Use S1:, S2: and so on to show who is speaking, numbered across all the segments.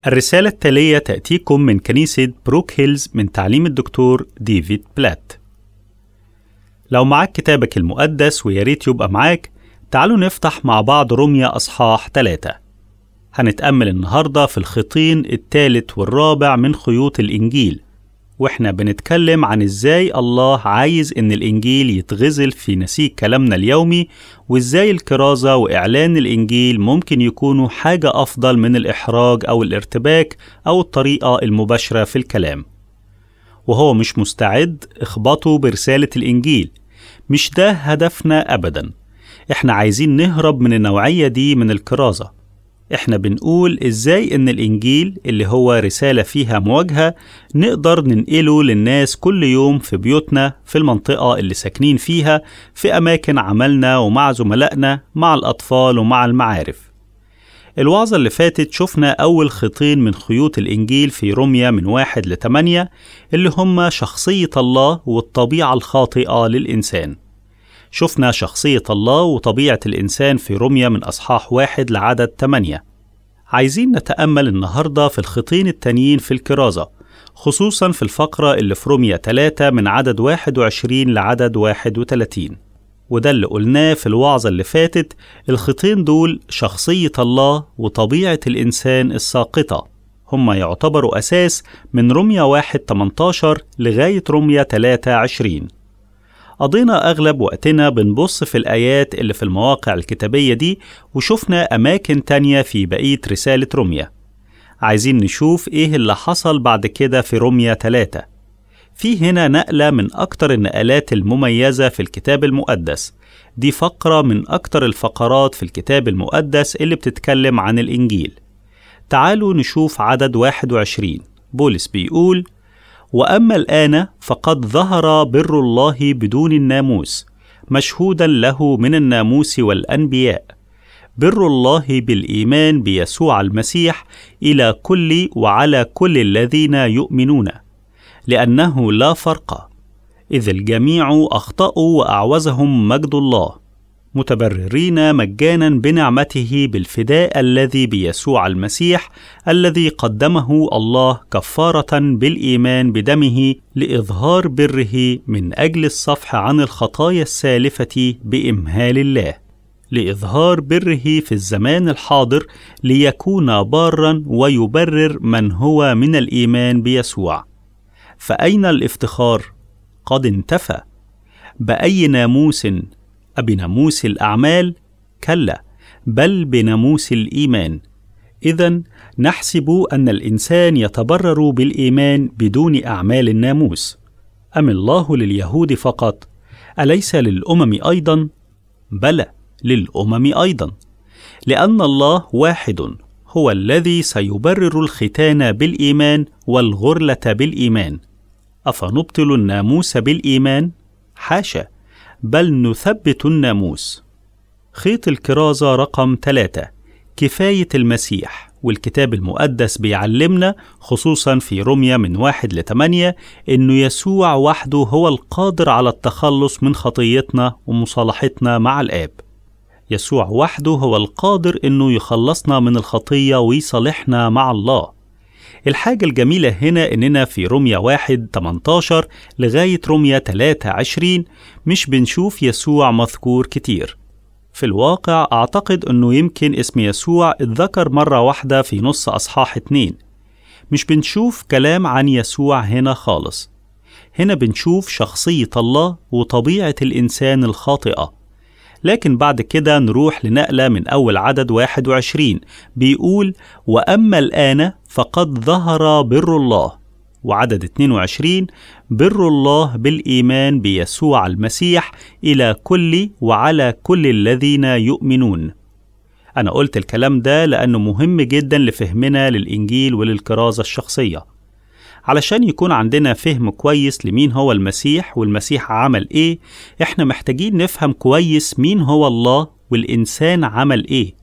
S1: الرسالة التالية تأتيكم من كنيسة بروك هيلز من تعليم الدكتور ديفيد بلات. لو معاك كتابك المقدس وياريت يبقى معاك، تعالوا نفتح مع بعض رمية أصحاح ثلاثة. هنتأمل النهاردة في الخيطين الثالث والرابع من خيوط الإنجيل، واحنا بنتكلم عن ازاي الله عايز ان الانجيل يتغزل في نسيج كلامنا اليومي وازاي الكرازة واعلان الانجيل ممكن يكونوا حاجة افضل من الاحراج او الارتباك او الطريقة المباشرة في الكلام وهو مش مستعد اخبطوا برسالة الانجيل مش ده هدفنا ابدا احنا عايزين نهرب من النوعية دي من الكرازة احنا بنقول ازاي ان الانجيل اللي هو رسالة فيها مواجهة نقدر ننقله للناس كل يوم في بيوتنا في المنطقة اللي ساكنين فيها في اماكن عملنا ومع زملائنا مع الاطفال ومع المعارف الوعظة اللي فاتت شفنا أول خيطين من خيوط الإنجيل في رمية من واحد لتمانية اللي هم شخصية الله والطبيعة الخاطئة للإنسان شفنا شخصية الله وطبيعة الإنسان في رمية من أصحاح واحد لعدد تمانية عايزين نتأمل النهاردة في الخطين التانيين في الكرازة خصوصا في الفقرة اللي في رمية 3 من عدد 21 لعدد 31 وده اللي قلناه في الوعظة اللي فاتت الخطين دول شخصية الله وطبيعة الإنسان الساقطة هما يعتبروا أساس من رمية 1 18 لغاية رمية 3 20 قضينا أغلب وقتنا بنبص في الآيات اللي في المواقع الكتابية دي وشفنا أماكن تانية في بقية رسالة رمية عايزين نشوف إيه اللي حصل بعد كده في رمية 3 في هنا نقلة من أكتر النقلات المميزة في الكتاب المقدس دي فقرة من أكتر الفقرات في الكتاب المقدس اللي بتتكلم عن الإنجيل تعالوا نشوف عدد 21 بولس بيقول واما الان فقد ظهر بر الله بدون الناموس مشهودا له من الناموس والانبياء بر الله بالايمان بيسوع المسيح الى كل وعلى كل الذين يؤمنون لانه لا فرق اذ الجميع اخطاوا واعوزهم مجد الله متبررين مجانا بنعمته بالفداء الذي بيسوع المسيح الذي قدمه الله كفاره بالايمان بدمه لاظهار بره من اجل الصفح عن الخطايا السالفه بامهال الله لاظهار بره في الزمان الحاضر ليكون بارا ويبرر من هو من الايمان بيسوع فاين الافتخار قد انتفى باي ناموس أبناموس الأعمال؟ كلا، بل بناموس الإيمان. إذا نحسب أن الإنسان يتبرر بالإيمان بدون أعمال الناموس. أم الله لليهود فقط؟ أليس للأمم أيضا؟ بلى، للأمم أيضا. لأن الله واحد هو الذي سيبرر الختان بالإيمان والغرلة بالإيمان. أفنبطل الناموس بالإيمان؟ حاشا، بل نثبت الناموس. خيط الكرازة رقم ثلاثة كفاية المسيح والكتاب المقدس بيعلمنا خصوصا في رمية من واحد لتمانية إنه يسوع وحده هو القادر على التخلص من خطيتنا ومصالحتنا مع الآب. يسوع وحده هو القادر إنه يخلصنا من الخطية ويصالحنا مع الله. الحاجة الجميلة هنا إننا في رمية واحد 18 لغاية رمية 3 20 مش بنشوف يسوع مذكور كتير في الواقع أعتقد أنه يمكن اسم يسوع اتذكر مرة واحدة في نص أصحاح اتنين مش بنشوف كلام عن يسوع هنا خالص هنا بنشوف شخصية الله وطبيعة الإنسان الخاطئة لكن بعد كده نروح لنقلة من أول عدد 21 بيقول وأما الآن فقد ظهر بر الله وعدد 22 بر الله بالإيمان بيسوع المسيح إلى كل وعلى كل الذين يؤمنون أنا قلت الكلام ده لأنه مهم جدا لفهمنا للإنجيل وللكرازة الشخصية علشان يكون عندنا فهم كويس لمين هو المسيح والمسيح عمل ايه احنا محتاجين نفهم كويس مين هو الله والإنسان عمل ايه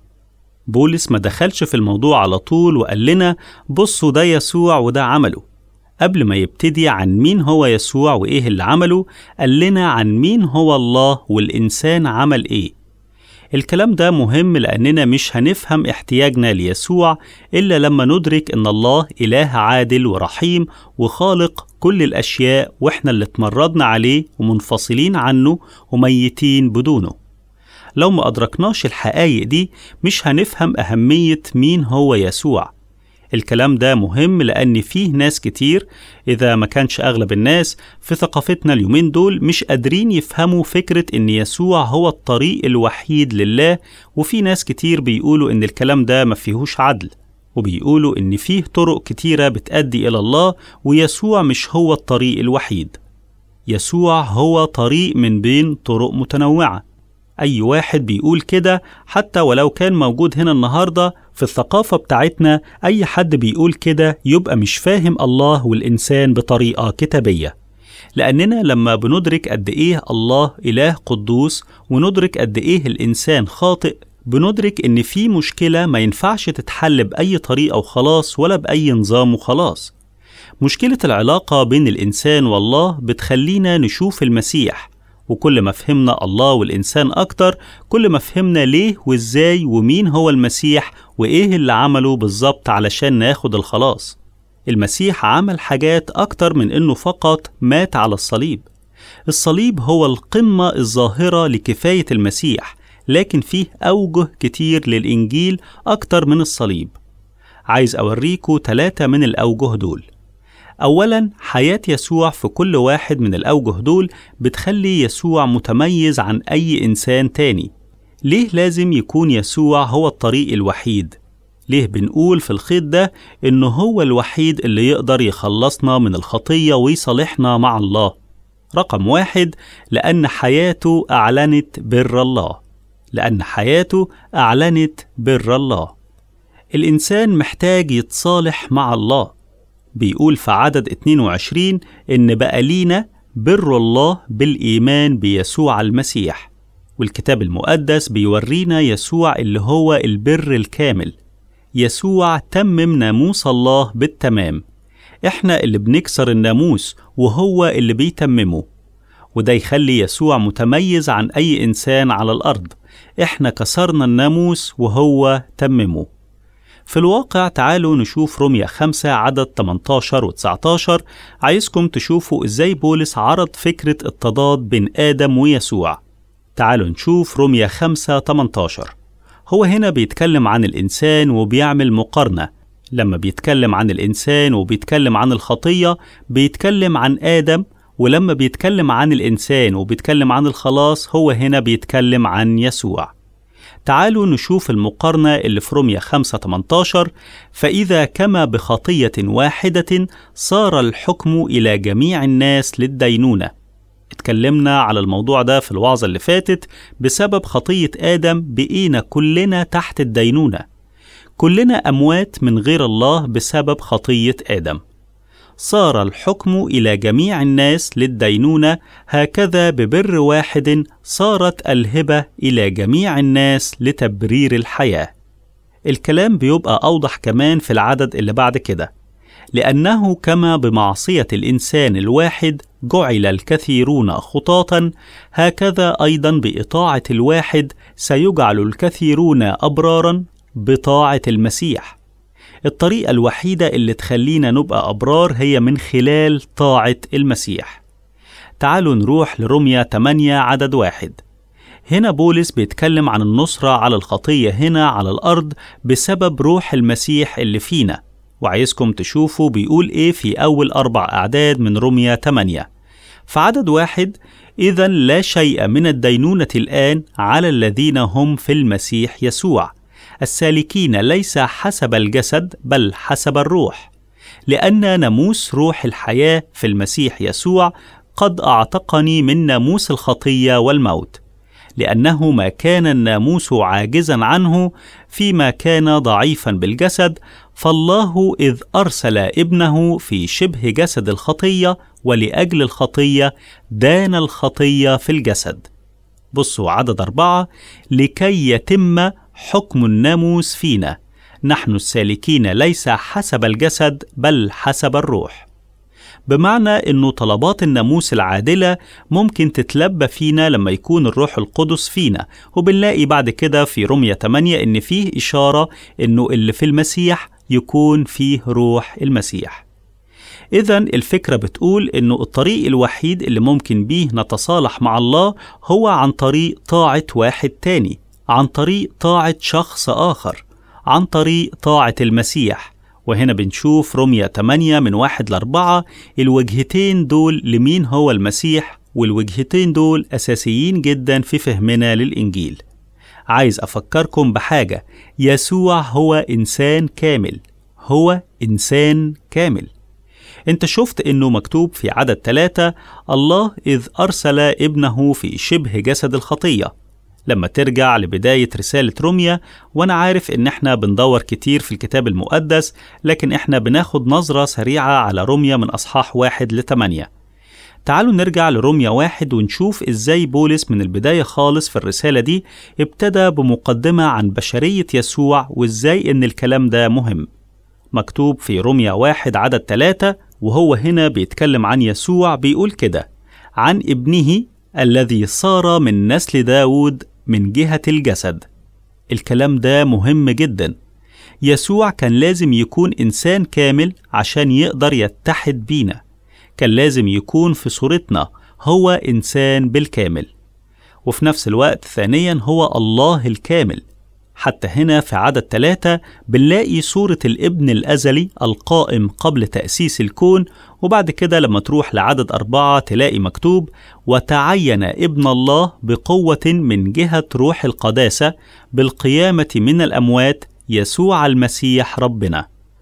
S1: بولس ما دخلش في الموضوع على طول وقال لنا بصوا ده يسوع وده عمله قبل ما يبتدي عن مين هو يسوع وإيه اللي عمله قال لنا عن مين هو الله والإنسان عمل إيه الكلام ده مهم لأننا مش هنفهم احتياجنا ليسوع إلا لما ندرك إن الله إله عادل ورحيم وخالق كل الأشياء وإحنا اللي اتمردنا عليه ومنفصلين عنه وميتين بدونه لو ما أدركناش الحقائق دي مش هنفهم أهمية مين هو يسوع الكلام ده مهم لأن فيه ناس كتير إذا ما كانش أغلب الناس في ثقافتنا اليومين دول مش قادرين يفهموا فكرة إن يسوع هو الطريق الوحيد لله وفي ناس كتير بيقولوا إن الكلام ده ما فيهوش عدل وبيقولوا إن فيه طرق كتيرة بتأدي إلى الله ويسوع مش هو الطريق الوحيد يسوع هو طريق من بين طرق متنوعة أي واحد بيقول كده حتى ولو كان موجود هنا النهاردة في الثقافة بتاعتنا أي حد بيقول كده يبقى مش فاهم الله والإنسان بطريقة كتابية لأننا لما بندرك قد إيه الله إله قدوس وندرك قد إيه الإنسان خاطئ بندرك إن في مشكلة ما ينفعش تتحل بأي طريقة وخلاص ولا بأي نظام وخلاص مشكلة العلاقة بين الإنسان والله بتخلينا نشوف المسيح وكل ما فهمنا الله والإنسان أكتر كل ما فهمنا ليه وإزاي ومين هو المسيح وإيه اللي عمله بالظبط علشان ناخد الخلاص المسيح عمل حاجات أكتر من إنه فقط مات على الصليب الصليب هو القمة الظاهرة لكفاية المسيح لكن فيه أوجه كتير للإنجيل أكتر من الصليب عايز أوريكوا ثلاثة من الأوجه دول أولا حياة يسوع في كل واحد من الأوجه دول بتخلي يسوع متميز عن أي إنسان تاني ليه لازم يكون يسوع هو الطريق الوحيد؟ ليه بنقول في الخيط ده إنه هو الوحيد اللي يقدر يخلصنا من الخطية ويصالحنا مع الله؟ رقم واحد لأن حياته أعلنت بر الله لأن حياته أعلنت بر الله الإنسان محتاج يتصالح مع الله بيقول في عدد 22 إن بقى لينا بر الله بالإيمان بيسوع المسيح والكتاب المقدس بيورينا يسوع اللي هو البر الكامل يسوع تمم ناموس الله بالتمام احنا اللي بنكسر الناموس وهو اللي بيتممه وده يخلي يسوع متميز عن أي إنسان على الأرض احنا كسرنا الناموس وهو تممه في الواقع تعالوا نشوف روميا 5 عدد 18 و 19 عايزكم تشوفوا ازاي بولس عرض فكرة التضاد بين آدم ويسوع تعالوا نشوف روميا 5 18 هو هنا بيتكلم عن الإنسان وبيعمل مقارنة لما بيتكلم عن الإنسان وبيتكلم عن الخطية بيتكلم عن آدم ولما بيتكلم عن الإنسان وبيتكلم عن الخلاص هو هنا بيتكلم عن يسوع تعالوا نشوف المقارنة اللي في روميا 5 18 فإذا كما بخطية واحدة صار الحكم إلى جميع الناس للدينونة اتكلمنا على الموضوع ده في الوعظة اللي فاتت بسبب خطية آدم بقينا كلنا تحت الدينونة كلنا أموات من غير الله بسبب خطية آدم صار الحكم إلى جميع الناس للدينونة هكذا ببر واحد صارت الهبة إلى جميع الناس لتبرير الحياة. الكلام بيبقى أوضح كمان في العدد اللي بعد كده، لأنه كما بمعصية الإنسان الواحد جعل الكثيرون خطاطا هكذا أيضا بإطاعة الواحد سيجعل الكثيرون أبرارا بطاعة المسيح. الطريقة الوحيدة اللي تخلينا نبقى أبرار هي من خلال طاعة المسيح. تعالوا نروح لرمية 8 عدد واحد. هنا بولس بيتكلم عن النصرة على الخطية هنا على الأرض بسبب روح المسيح اللي فينا. وعايزكم تشوفوا بيقول إيه في أول أربع أعداد من رمية 8. في عدد واحد إذا لا شيء من الدينونة الآن على الذين هم في المسيح يسوع. السالكين ليس حسب الجسد بل حسب الروح لان ناموس روح الحياه في المسيح يسوع قد اعتقني من ناموس الخطيه والموت لانه ما كان الناموس عاجزا عنه فيما كان ضعيفا بالجسد فالله اذ ارسل ابنه في شبه جسد الخطيه ولاجل الخطيه دان الخطيه في الجسد بصوا عدد اربعه لكي يتم حكم الناموس فينا نحن السالكين ليس حسب الجسد بل حسب الروح بمعنى إنه طلبات الناموس العادلة ممكن تتلبى فينا لما يكون الروح القدس فينا وبنلاقي بعد كده في رمية 8 إن فيه إشارة إنه اللي في المسيح يكون فيه روح المسيح إذا الفكرة بتقول إنه الطريق الوحيد اللي ممكن بيه نتصالح مع الله هو عن طريق طاعة واحد تاني عن طريق طاعة شخص آخر عن طريق طاعة المسيح وهنا بنشوف رمية 8 من واحد لأربعة الوجهتين دول لمين هو المسيح والوجهتين دول أساسيين جدا في فهمنا للإنجيل عايز أفكركم بحاجة يسوع هو إنسان كامل هو إنسان كامل انت شفت انه مكتوب في عدد ثلاثة الله إذ أرسل ابنه في شبه جسد الخطية لما ترجع لبداية رسالة روميا وأنا عارف إن إحنا بندور كتير في الكتاب المقدس لكن إحنا بناخد نظرة سريعة على روميا من أصحاح واحد لتمانية تعالوا نرجع لروميا واحد ونشوف إزاي بولس من البداية خالص في الرسالة دي ابتدى بمقدمة عن بشرية يسوع وإزاي إن الكلام ده مهم مكتوب في روميا واحد عدد ثلاثة وهو هنا بيتكلم عن يسوع بيقول كده عن ابنه الذي صار من نسل داود من جهة الجسد الكلام ده مهم جدا يسوع كان لازم يكون إنسان كامل عشان يقدر يتحد بينا كان لازم يكون في صورتنا هو إنسان بالكامل وفي نفس الوقت ثانيا هو الله الكامل حتى هنا في عدد ثلاثة بنلاقي صورة الابن الأزلي القائم قبل تأسيس الكون وبعد كده لما تروح لعدد أربعة تلاقي مكتوب وتعين ابن الله بقوة من جهة روح القداسة بالقيامة من الأموات يسوع المسيح ربنا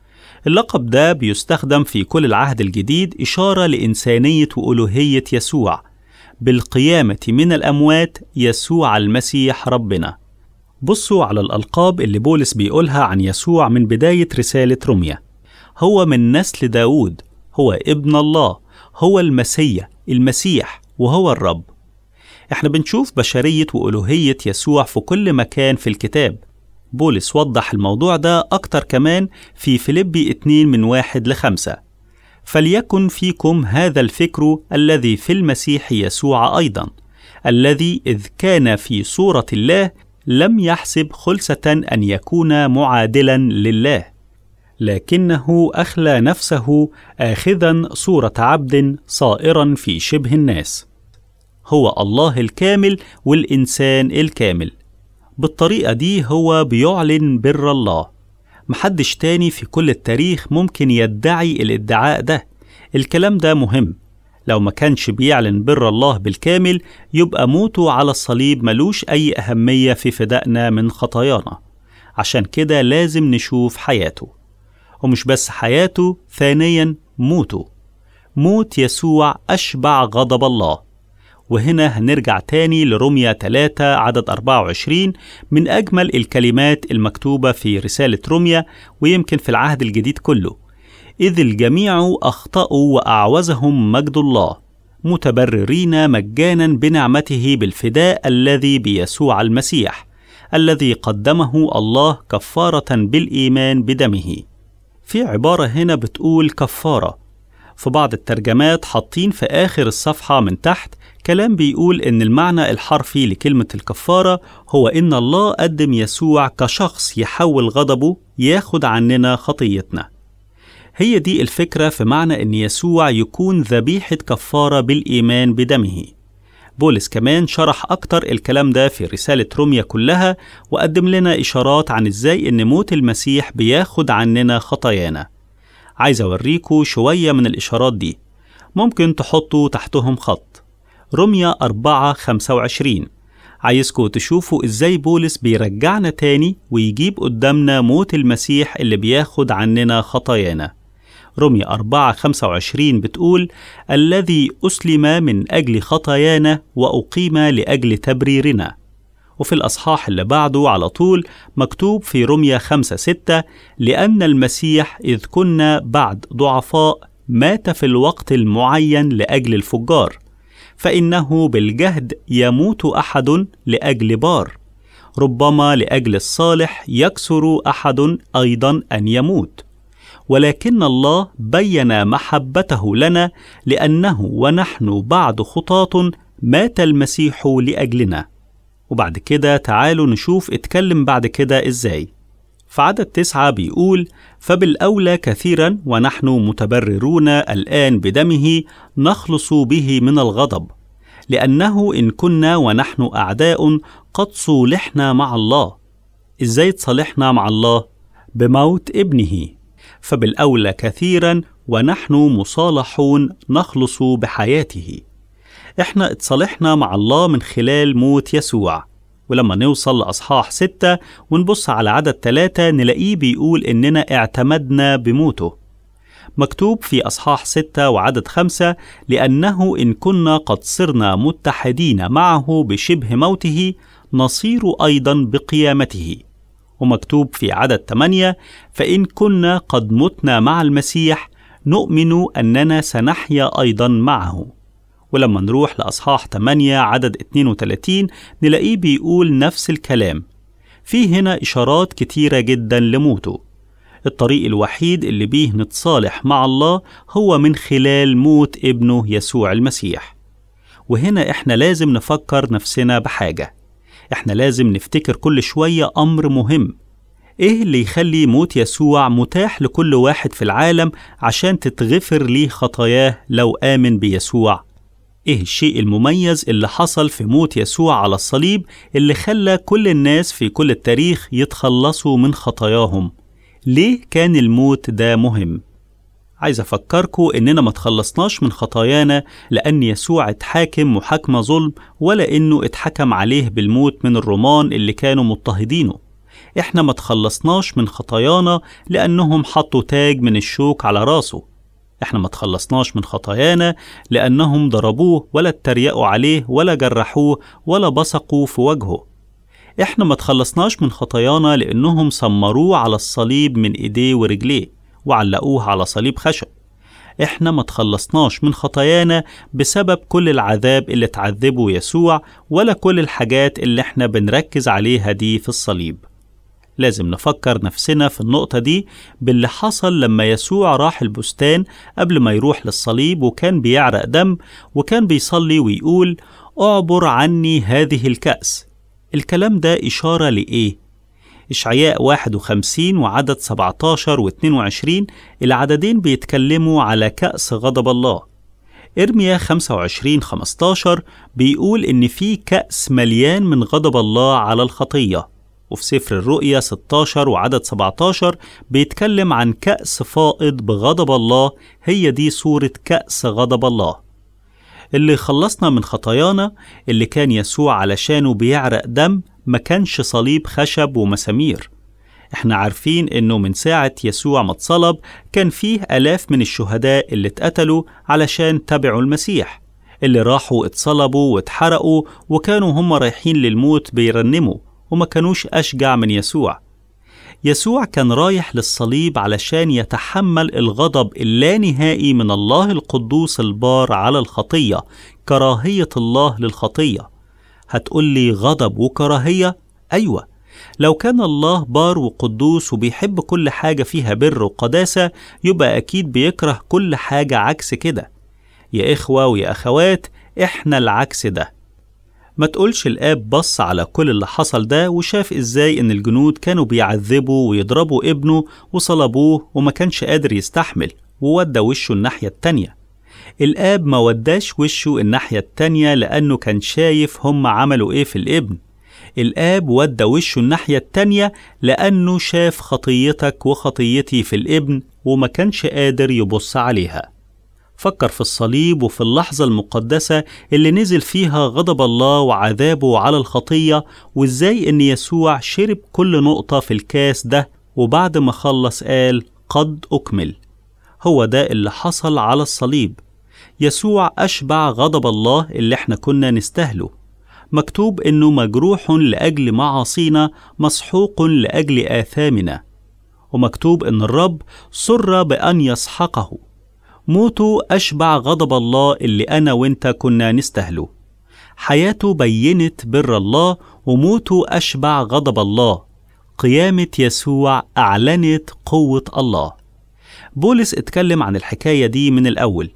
S1: اللقب ده بيستخدم في كل العهد الجديد إشارة لإنسانية وألوهية يسوع بالقيامة من الأموات يسوع المسيح ربنا بصوا على الألقاب اللي بولس بيقولها عن يسوع من بداية رسالة روميا هو من نسل داود هو ابن الله هو المسيا المسيح وهو الرب احنا بنشوف بشرية وألوهية يسوع في كل مكان في الكتاب بولس وضح الموضوع ده أكتر كمان في فيليبي 2 من واحد لخمسة فليكن فيكم هذا الفكر الذي في المسيح يسوع أيضا الذي إذ كان في صورة الله لم يحسب خلسة أن يكون معادلا لله لكنه أخلى نفسه آخذا صورة عبد صائرا في شبه الناس هو الله الكامل والإنسان الكامل بالطريقة دي هو بيعلن بر الله محدش تاني في كل التاريخ ممكن يدعي الادعاء ده الكلام ده مهم لو ما كانش بيعلن بر الله بالكامل يبقى موته على الصليب ملوش أي أهمية في فدائنا من خطايانا عشان كده لازم نشوف حياته ومش بس حياته ثانيا موته موت يسوع أشبع غضب الله وهنا هنرجع تاني لرمية 3 عدد 24 من أجمل الكلمات المكتوبة في رسالة رمية ويمكن في العهد الجديد كله إذ الجميع أخطأوا وأعوزهم مجد الله متبررين مجانا بنعمته بالفداء الذي بيسوع المسيح الذي قدمه الله كفارة بالإيمان بدمه في عبارة هنا بتقول كفارة في بعض الترجمات حاطين في آخر الصفحة من تحت كلام بيقول إن المعنى الحرفي لكلمة الكفارة هو إن الله قدم يسوع كشخص يحول غضبه ياخد عننا خطيتنا هي دي الفكرة في معنى إن يسوع يكون ذبيحة كفارة بالإيمان بدمه بولس كمان شرح أكتر الكلام ده في رسالة روميا كلها وقدم لنا إشارات عن إزاي إن موت المسيح بياخد عننا خطايانا عايز أوريكوا شوية من الإشارات دي ممكن تحطوا تحتهم خط روميا 4 25 عايزكوا تشوفوا إزاي بولس بيرجعنا تاني ويجيب قدامنا موت المسيح اللي بياخد عننا خطايانا رمية 4 25 بتقول الذي أسلم من أجل خطايانا وأقيم لأجل تبريرنا وفي الأصحاح اللي بعده على طول مكتوب في رمية 5 6 لأن المسيح إذ كنا بعد ضعفاء مات في الوقت المعين لأجل الفجار فإنه بالجهد يموت أحد لأجل بار ربما لأجل الصالح يكسر أحد أيضا أن يموت ولكن الله بين محبته لنا لأنه ونحن بعد خطاة مات المسيح لأجلنا وبعد كده تعالوا نشوف اتكلم بعد كده ازاي في عدد تسعة بيقول فبالأولى كثيرا ونحن متبررون الآن بدمه نخلص به من الغضب لأنه إن كنا ونحن أعداء قد صولحنا مع الله إزاي تصالحنا مع الله؟ بموت ابنه فبالأولى كثيرا ونحن مصالحون نخلص بحياته احنا اتصالحنا مع الله من خلال موت يسوع ولما نوصل لأصحاح ستة ونبص على عدد ثلاثة نلاقيه بيقول إننا اعتمدنا بموته مكتوب في أصحاح ستة وعدد خمسة لأنه إن كنا قد صرنا متحدين معه بشبه موته نصير أيضا بقيامته ومكتوب في عدد 8 فإن كنا قد متنا مع المسيح نؤمن أننا سنحيا أيضا معه ولما نروح لأصحاح 8 عدد 32 نلاقيه بيقول نفس الكلام في هنا إشارات كتيرة جدا لموته الطريق الوحيد اللي بيه نتصالح مع الله هو من خلال موت ابنه يسوع المسيح وهنا احنا لازم نفكر نفسنا بحاجة احنا لازم نفتكر كل شوية أمر مهم ايه اللي يخلي موت يسوع متاح لكل واحد في العالم عشان تتغفر ليه خطاياه لو آمن بيسوع ايه الشيء المميز اللي حصل في موت يسوع على الصليب اللي خلى كل الناس في كل التاريخ يتخلصوا من خطاياهم ليه كان الموت ده مهم عايز أفكركم إننا ما تخلصناش من خطايانا لأن يسوع اتحاكم محاكمة ظلم ولا إنه اتحكم عليه بالموت من الرومان اللي كانوا مضطهدينه إحنا ما تخلصناش من خطايانا لأنهم حطوا تاج من الشوك على راسه إحنا ما تخلصناش من خطايانا لأنهم ضربوه ولا اتريقوا عليه ولا جرحوه ولا بصقوا في وجهه إحنا ما تخلصناش من خطايانا لأنهم سمروه على الصليب من إيديه ورجليه وعلقوه على صليب خشب احنا ما تخلصناش من خطايانا بسبب كل العذاب اللي تعذبه يسوع ولا كل الحاجات اللي احنا بنركز عليها دي في الصليب لازم نفكر نفسنا في النقطة دي باللي حصل لما يسوع راح البستان قبل ما يروح للصليب وكان بيعرق دم وكان بيصلي ويقول اعبر عني هذه الكأس الكلام ده إشارة لإيه؟ إشعياء 51 وعدد 17 و 22 العددين بيتكلموا على كأس غضب الله إرميا 25 15 بيقول إن في كأس مليان من غضب الله على الخطية وفي سفر الرؤيا 16 وعدد 17 بيتكلم عن كأس فائض بغضب الله هي دي صورة كأس غضب الله اللي خلصنا من خطايانا اللي كان يسوع علشانه بيعرق دم ما كانش صليب خشب ومسامير احنا عارفين انه من ساعة يسوع ما اتصلب كان فيه الاف من الشهداء اللي اتقتلوا علشان تبعوا المسيح اللي راحوا اتصلبوا واتحرقوا وكانوا هم رايحين للموت بيرنموا وما كانوش أشجع من يسوع يسوع كان رايح للصليب علشان يتحمل الغضب اللانهائي من الله القدوس البار على الخطية كراهية الله للخطية هتقول لي غضب وكراهية؟ أيوة لو كان الله بار وقدوس وبيحب كل حاجة فيها بر وقداسة يبقى أكيد بيكره كل حاجة عكس كده يا إخوة ويا أخوات إحنا العكس ده ما تقولش الآب بص على كل اللي حصل ده وشاف إزاي إن الجنود كانوا بيعذبوا ويضربوا ابنه وصلبوه وما كانش قادر يستحمل وودى وشه الناحية التانية الآب ما وداش وشه الناحية التانية لأنه كان شايف هم عملوا إيه في الابن الآب ودى وشه الناحية التانية لأنه شاف خطيتك وخطيتي في الابن وما كانش قادر يبص عليها فكر في الصليب وفي اللحظة المقدسة اللي نزل فيها غضب الله وعذابه على الخطية وازاي ان يسوع شرب كل نقطة في الكاس ده وبعد ما خلص قال قد أكمل هو ده اللي حصل على الصليب يسوع أشبع غضب الله اللي احنا كنا نستاهله مكتوب انه مجروح لاجل معاصينا مسحوق لاجل اثامنا ومكتوب ان الرب سر بان يسحقه موته أشبع غضب الله اللي أنا وإنت كنا نستهله حياته بينت بر الله وموته أشبع غضب الله قيامة يسوع أعلنت قوة الله بولس اتكلم عن الحكاية دي من الأول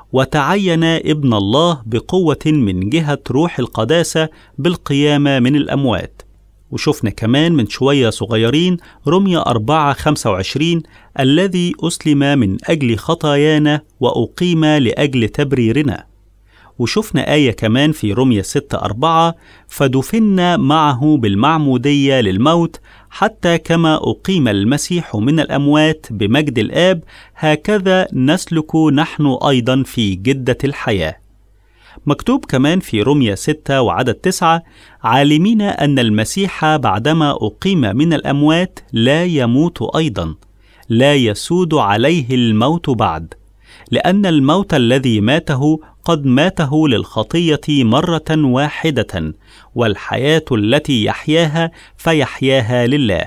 S1: وتعين ابن الله بقوة من جهة روح القداسة بالقيامة من الأموات وشفنا كمان من شوية صغيرين رمية أربعة خمسة وعشرين الذي أسلم من أجل خطايانا وأقيم لأجل تبريرنا وشفنا آية كمان في رمية ستة أربعة فدفنا معه بالمعمودية للموت حتى كما أقيم المسيح من الأموات بمجد الآب هكذا نسلك نحن أيضا في جدة الحياة مكتوب كمان في رمية ستة وعدد تسعة عالمين أن المسيح بعدما أقيم من الأموات لا يموت أيضا لا يسود عليه الموت بعد لأن الموت الذي ماته قد ماته للخطية مرة واحدة والحياة التي يحياها فيحياها لله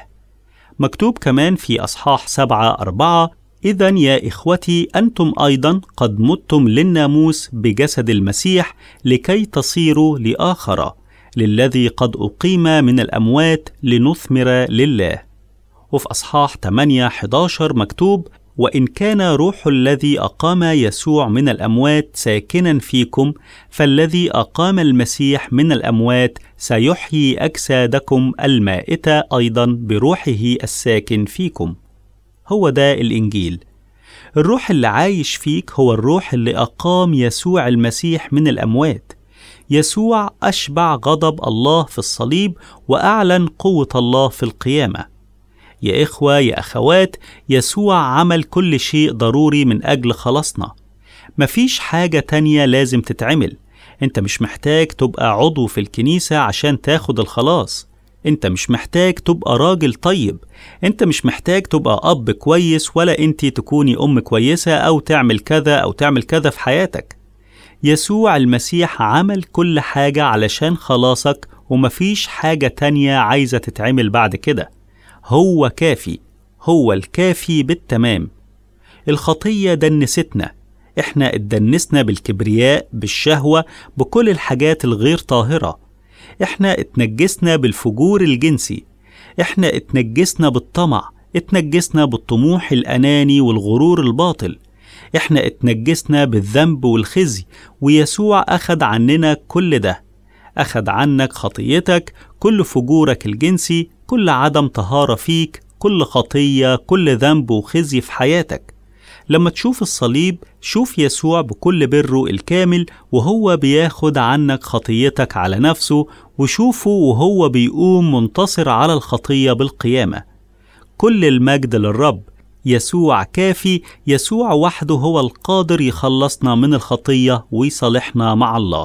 S1: مكتوب كمان في أصحاح سبعة أربعة إذا يا إخوتي أنتم أيضا قد متم للناموس بجسد المسيح لكي تصيروا لآخر للذي قد أقيم من الأموات لنثمر لله وفي أصحاح 8 11 مكتوب وإن كان روح الذي أقام يسوع من الأموات ساكنا فيكم فالذي أقام المسيح من الأموات سيحيي أجسادكم المائتة أيضا بروحه الساكن فيكم هو ده الإنجيل الروح اللي عايش فيك هو الروح اللي أقام يسوع المسيح من الأموات يسوع أشبع غضب الله في الصليب وأعلن قوة الله في القيامة يا إخوة يا أخوات يسوع عمل كل شيء ضروري من أجل خلاصنا مفيش حاجة تانية لازم تتعمل انت مش محتاج تبقى عضو في الكنيسة عشان تاخد الخلاص انت مش محتاج تبقى راجل طيب انت مش محتاج تبقى اب كويس ولا انت تكوني ام كويسة او تعمل كذا او تعمل كذا في حياتك يسوع المسيح عمل كل حاجة علشان خلاصك ومفيش حاجة تانية عايزة تتعمل بعد كده هو كافي هو الكافي بالتمام الخطية دنستنا احنا اتدنسنا بالكبرياء بالشهوة بكل الحاجات الغير طاهرة احنا اتنجسنا بالفجور الجنسي احنا اتنجسنا بالطمع اتنجسنا بالطموح الأناني والغرور الباطل احنا اتنجسنا بالذنب والخزي ويسوع أخد عننا كل ده أخد عنك خطيتك كل فجورك الجنسي كل عدم طهارة فيك كل خطية كل ذنب وخزي في حياتك لما تشوف الصليب شوف يسوع بكل بره الكامل وهو بياخد عنك خطيتك على نفسه وشوفه وهو بيقوم منتصر على الخطية بالقيامة كل المجد للرب يسوع كافي يسوع وحده هو القادر يخلصنا من الخطية ويصالحنا مع الله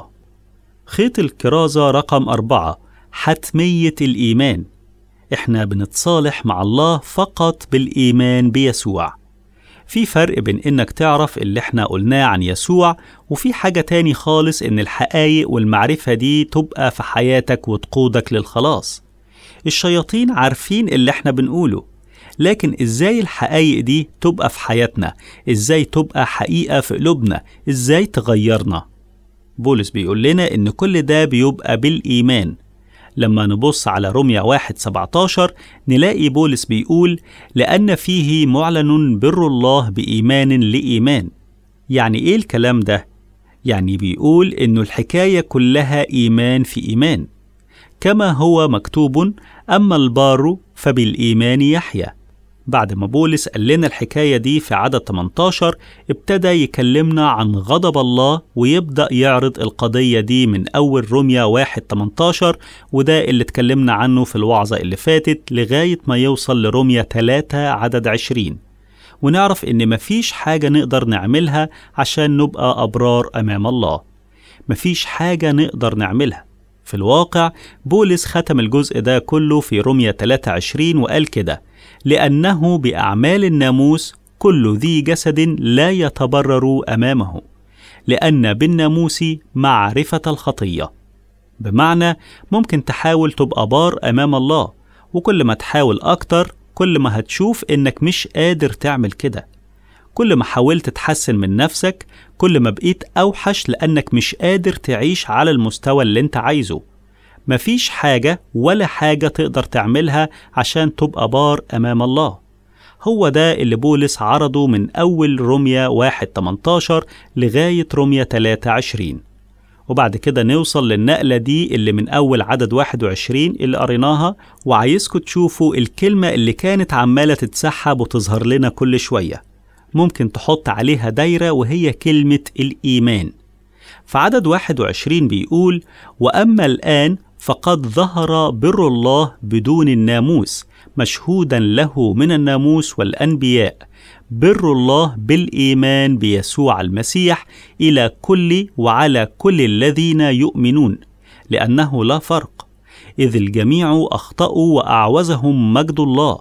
S1: خيط الكرازة رقم أربعة حتمية الإيمان إحنا بنتصالح مع الله فقط بالإيمان بيسوع في فرق بين إنك تعرف اللي إحنا قلناه عن يسوع وفي حاجة تاني خالص إن الحقايق والمعرفة دي تبقى في حياتك وتقودك للخلاص الشياطين عارفين اللي إحنا بنقوله لكن إزاي الحقايق دي تبقى في حياتنا إزاي تبقى حقيقة في قلوبنا إزاي تغيرنا بولس بيقول لنا إن كل ده بيبقى بالإيمان لما نبص على رمية واحد 17 نلاقي بولس بيقول لأن فيه معلن بر الله بإيمان لإيمان يعني إيه الكلام ده؟ يعني بيقول إنه الحكاية كلها إيمان في إيمان كما هو مكتوب أما البار فبالإيمان يحيى بعد ما بولس قال لنا الحكاية دي في عدد 18 ابتدى يكلمنا عن غضب الله ويبدأ يعرض القضية دي من أول رمية 1 18 وده اللي اتكلمنا عنه في الوعظة اللي فاتت لغاية ما يوصل لرمية 3 عدد 20 ونعرف إن مفيش حاجة نقدر نعملها عشان نبقى أبرار أمام الله مفيش حاجة نقدر نعملها في الواقع بولس ختم الجزء ده كله في رمية 23 وقال كده لأنه بأعمال الناموس كل ذي جسد لا يتبرر أمامه لأن بالناموس معرفة الخطية بمعنى ممكن تحاول تبقى بار أمام الله وكل ما تحاول أكتر كل ما هتشوف إنك مش قادر تعمل كده كل ما حاولت تحسن من نفسك كل ما بقيت أوحش لأنك مش قادر تعيش على المستوى اللي أنت عايزه مفيش حاجة ولا حاجة تقدر تعملها عشان تبقى بار أمام الله هو ده اللي بولس عرضه من أول روميا 1 18 لغاية روميا 3 20 وبعد كده نوصل للنقلة دي اللي من أول عدد 21 اللي قريناها وعايزكم تشوفوا الكلمة اللي كانت عمالة تتسحب وتظهر لنا كل شوية ممكن تحط عليها دايرة وهي كلمة الإيمان فعدد 21 بيقول وأما الآن فقد ظهر بر الله بدون الناموس مشهودا له من الناموس والأنبياء بر الله بالإيمان بيسوع المسيح إلى كل وعلى كل الذين يؤمنون لأنه لا فرق إذ الجميع أخطأوا وأعوزهم مجد الله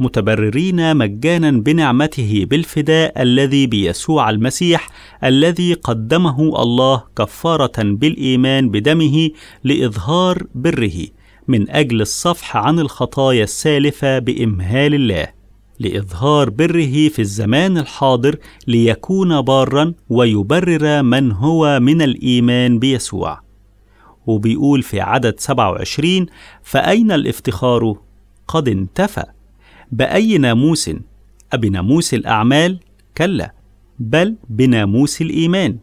S1: متبررين مجانا بنعمته بالفداء الذي بيسوع المسيح الذي قدمه الله كفاره بالايمان بدمه لاظهار بره من اجل الصفح عن الخطايا السالفه بامهال الله لاظهار بره في الزمان الحاضر ليكون بارا ويبرر من هو من الايمان بيسوع وبيقول في عدد 27 فأين الافتخار؟ قد انتفى بأي ناموس؟ أبناموس الأعمال؟ كلا، بل بناموس الإيمان.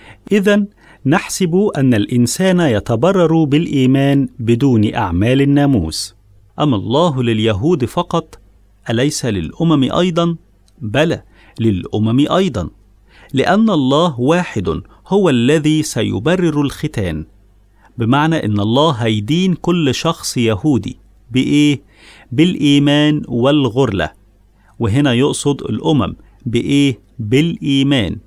S1: إذا نحسب أن الإنسان يتبرر بالإيمان بدون أعمال الناموس. أما الله لليهود فقط؟ أليس للأمم أيضا؟ بلى، للأمم أيضا. لأن الله واحد هو الذي سيبرر الختان. بمعنى إن الله هيدين كل شخص يهودي بإيه؟ بالإيمان والغرلة وهنا يقصد الأمم بإيه؟ بالإيمان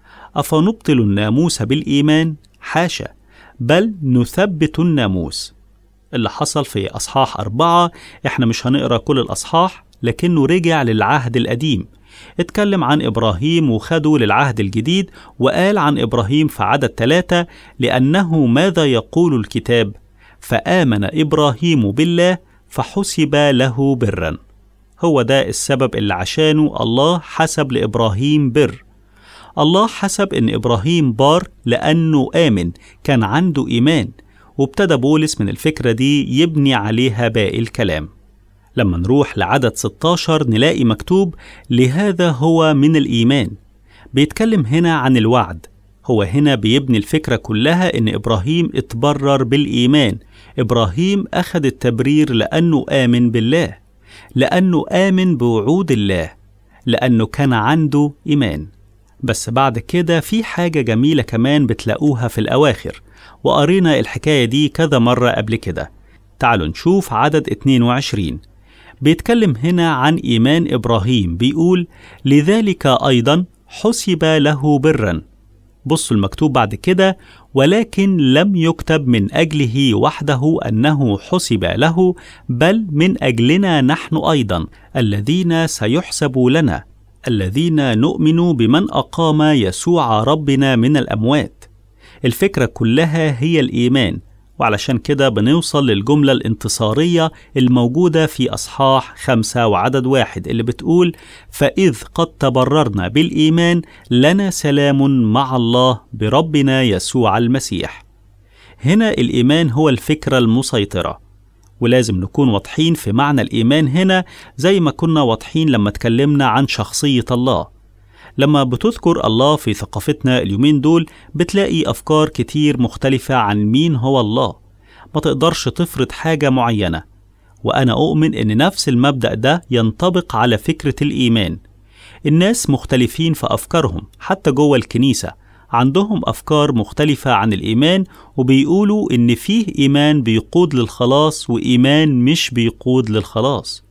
S1: أفنبطل الناموس بالإيمان؟ حاشا بل نثبت الناموس اللي حصل في أصحاح أربعة إحنا مش هنقرأ كل الأصحاح لكنه رجع للعهد القديم اتكلم عن إبراهيم وخده للعهد الجديد وقال عن إبراهيم في عدد ثلاثة لأنه ماذا يقول الكتاب فآمن إبراهيم بالله فحسب له برا هو ده السبب اللي عشانه الله حسب لإبراهيم بر الله حسب إن إبراهيم بار لأنه آمن كان عنده إيمان وابتدى بولس من الفكرة دي يبني عليها باقي الكلام لما نروح لعدد 16 نلاقي مكتوب لهذا هو من الإيمان بيتكلم هنا عن الوعد هو هنا بيبني الفكرة كلها إن إبراهيم اتبرر بالإيمان إبراهيم أخذ التبرير لأنه آمن بالله لأنه آمن بوعود الله لأنه كان عنده إيمان بس بعد كده في حاجة جميلة كمان بتلاقوها في الأواخر وقرينا الحكاية دي كذا مرة قبل كده تعالوا نشوف عدد 22 بيتكلم هنا عن إيمان إبراهيم بيقول لذلك أيضا حسب له برا بصوا المكتوب بعد كده ولكن لم يكتب من أجله وحده أنه حسب له بل من أجلنا نحن أيضا الذين سيحسب لنا الذين نؤمن بمن أقام يسوع ربنا من الأموات الفكرة كلها هي الإيمان وعلشان كده بنوصل للجملة الانتصارية الموجودة في أصحاح خمسة وعدد واحد اللي بتقول فإذ قد تبررنا بالإيمان لنا سلام مع الله بربنا يسوع المسيح هنا الإيمان هو الفكرة المسيطرة ولازم نكون واضحين في معنى الإيمان هنا زي ما كنا واضحين لما اتكلمنا عن شخصية الله لما بتذكر الله في ثقافتنا اليومين دول بتلاقي أفكار كتير مختلفة عن مين هو الله ما تقدرش تفرض حاجة معينة وأنا أؤمن إن نفس المبدأ ده ينطبق على فكرة الإيمان الناس مختلفين في أفكارهم حتى جوه الكنيسة عندهم أفكار مختلفة عن الإيمان وبيقولوا إن فيه إيمان بيقود للخلاص وإيمان مش بيقود للخلاص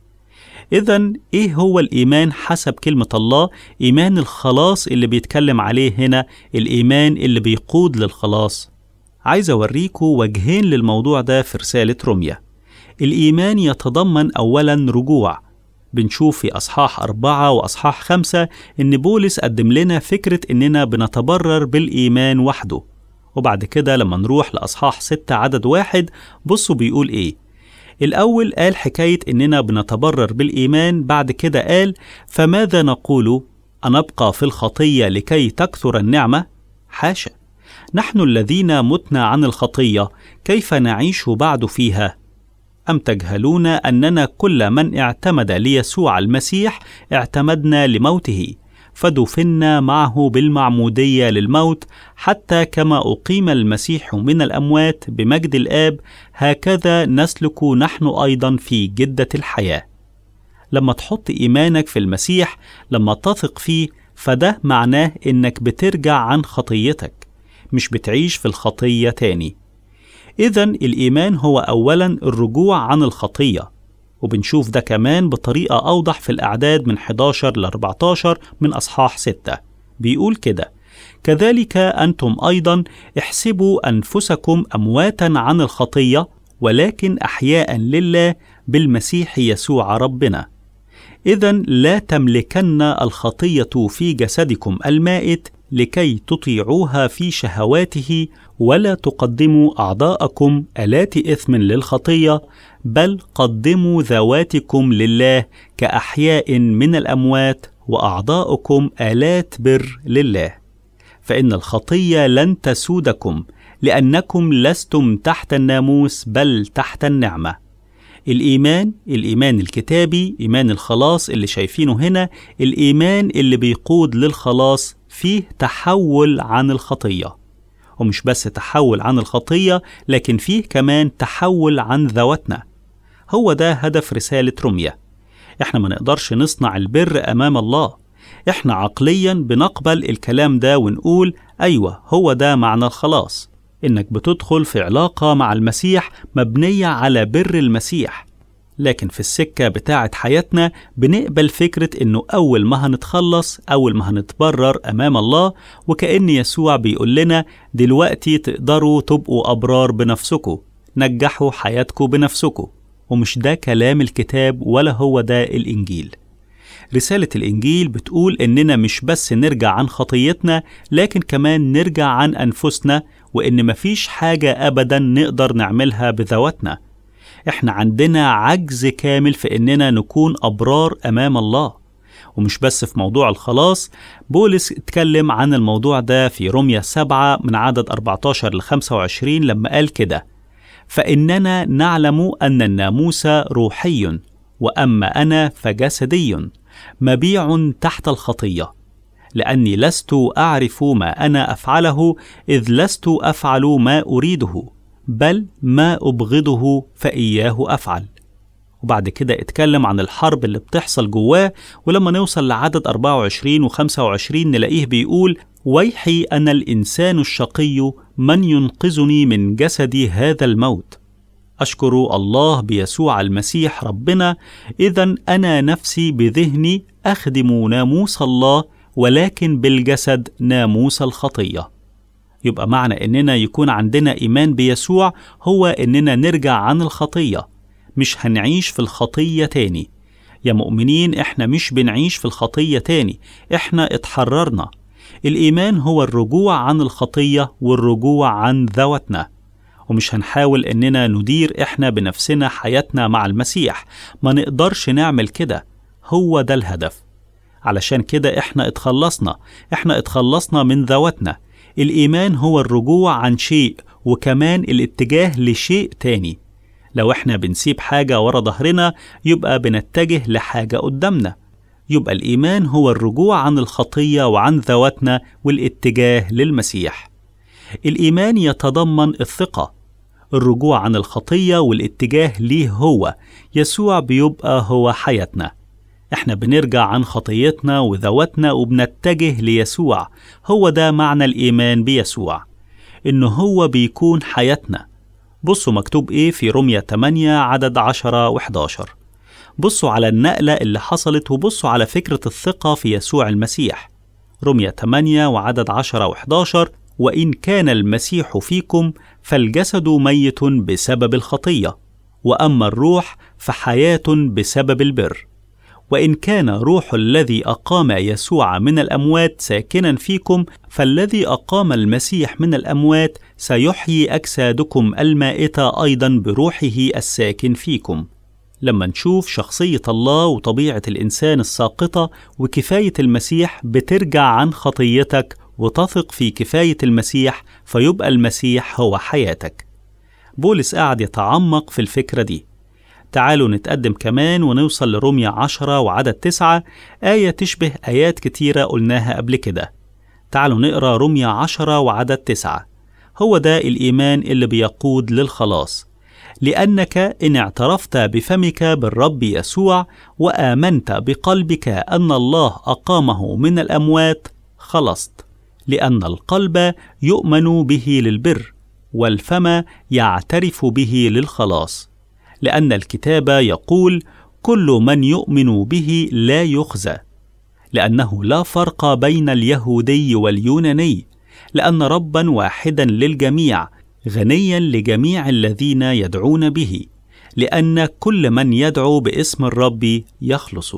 S1: إذا إيه هو الإيمان حسب كلمة الله؟ إيمان الخلاص اللي بيتكلم عليه هنا الإيمان اللي بيقود للخلاص. عايز أوريكوا وجهين للموضوع ده في رسالة روميا. الإيمان يتضمن أولا رجوع. بنشوف في أصحاح أربعة وأصحاح خمسة إن بولس قدم لنا فكرة إننا بنتبرر بالإيمان وحده. وبعد كده لما نروح لأصحاح ستة عدد واحد بصوا بيقول إيه الأول قال حكاية إننا بنتبرر بالإيمان بعد كده قال فماذا نقول أنبقى في الخطية لكي تكثر النعمة؟ حاشا نحن الذين متنا عن الخطية كيف نعيش بعد فيها؟ أم تجهلون أننا كل من اعتمد ليسوع المسيح اعتمدنا لموته فدفنا معه بالمعمودية للموت حتى كما أقيم المسيح من الأموات بمجد الآب هكذا نسلك نحن أيضا في جدة الحياة. لما تحط إيمانك في المسيح لما تثق فيه فده معناه إنك بترجع عن خطيتك مش بتعيش في الخطية تاني. إذا الإيمان هو أولا الرجوع عن الخطية وبنشوف ده كمان بطريقة أوضح في الأعداد من 11 ل 14 من أصحاح 6 بيقول كده كذلك أنتم أيضا احسبوا أنفسكم أمواتا عن الخطية ولكن أحياء لله بالمسيح يسوع ربنا إذا لا تملكن الخطية في جسدكم المائت لكي تطيعوها في شهواته ولا تقدموا أعضاءكم آلات إثم للخطية بل قدموا ذواتكم لله كأحياء من الأموات وأعضاءكم آلات بر لله فإن الخطية لن تسودكم لأنكم لستم تحت الناموس بل تحت النعمة الإيمان الإيمان الكتابي إيمان الخلاص اللي شايفينه هنا الإيمان اللي بيقود للخلاص فيه تحول عن الخطيه ومش بس تحول عن الخطية لكن فيه كمان تحول عن ذواتنا هو ده هدف رسالة رمية احنا ما نقدرش نصنع البر أمام الله احنا عقليا بنقبل الكلام ده ونقول أيوة هو ده معنى الخلاص إنك بتدخل في علاقة مع المسيح مبنية على بر المسيح لكن في السكة بتاعة حياتنا بنقبل فكرة إنه أول ما هنتخلص أول ما هنتبرر أمام الله وكأن يسوع بيقول لنا دلوقتي تقدروا تبقوا أبرار بنفسكم نجحوا حياتكم بنفسكم ومش ده كلام الكتاب ولا هو ده الإنجيل رسالة الإنجيل بتقول إننا مش بس نرجع عن خطيتنا لكن كمان نرجع عن أنفسنا وإن مفيش حاجة أبدا نقدر نعملها بذواتنا احنا عندنا عجز كامل في اننا نكون ابرار امام الله ومش بس في موضوع الخلاص بولس اتكلم عن الموضوع ده في روميا 7 من عدد 14 ل 25 لما قال كده فإننا نعلم أن الناموس روحي وأما أنا فجسدي مبيع تحت الخطية لأني لست أعرف ما أنا أفعله إذ لست أفعل ما أريده بل ما أبغضه فإياه أفعل وبعد كده اتكلم عن الحرب اللي بتحصل جواه ولما نوصل لعدد 24 و 25 نلاقيه بيقول ويحي أنا الإنسان الشقي من ينقذني من جسدي هذا الموت أشكر الله بيسوع المسيح ربنا إذا أنا نفسي بذهني أخدم ناموس الله ولكن بالجسد ناموس الخطيه يبقى معنى إننا يكون عندنا إيمان بيسوع هو إننا نرجع عن الخطية مش هنعيش في الخطية تاني يا مؤمنين إحنا مش بنعيش في الخطية تاني إحنا اتحررنا الإيمان هو الرجوع عن الخطية والرجوع عن ذواتنا ومش هنحاول إننا ندير إحنا بنفسنا حياتنا مع المسيح ما نقدرش نعمل كده هو ده الهدف علشان كده إحنا اتخلصنا إحنا اتخلصنا من ذواتنا الإيمان هو الرجوع عن شيء وكمان الاتجاه لشيء تاني لو احنا بنسيب حاجة ورا ظهرنا يبقى بنتجه لحاجة قدامنا يبقى الإيمان هو الرجوع عن الخطية وعن ذواتنا والاتجاه للمسيح الإيمان يتضمن الثقة الرجوع عن الخطية والاتجاه ليه هو يسوع بيبقى هو حياتنا احنا بنرجع عن خطيتنا وذواتنا وبنتجه ليسوع هو ده معنى الإيمان بيسوع إنه هو بيكون حياتنا بصوا مكتوب إيه في رومية 8 عدد 10 و11 بصوا على النقلة اللي حصلت وبصوا على فكرة الثقة في يسوع المسيح رومية 8 وعدد 10 و11 وإن كان المسيح فيكم فالجسد ميت بسبب الخطية وأما الروح فحياة بسبب البر وان كان روح الذي اقام يسوع من الاموات ساكنا فيكم فالذي اقام المسيح من الاموات سيحيي اجسادكم المائته ايضا بروحه الساكن فيكم لما نشوف شخصيه الله وطبيعه الانسان الساقطه وكفايه المسيح بترجع عن خطيتك وتثق في كفايه المسيح فيبقى المسيح هو حياتك بولس قاعد يتعمق في الفكره دي تعالوا نتقدم كمان ونوصل لروميا عشرة وعدد تسعة آية تشبه آيات كتيرة قلناها قبل كده تعالوا نقرأ روميا عشرة وعدد تسعة هو ده الإيمان اللي بيقود للخلاص لأنك إن اعترفت بفمك بالرب يسوع وآمنت بقلبك أن الله أقامه من الأموات خلصت لأن القلب يؤمن به للبر والفم يعترف به للخلاص لأن الكتاب يقول كل من يؤمن به لا يخزى لأنه لا فرق بين اليهودي واليوناني لأن ربا واحدا للجميع غنيا لجميع الذين يدعون به لأن كل من يدعو باسم الرب يخلص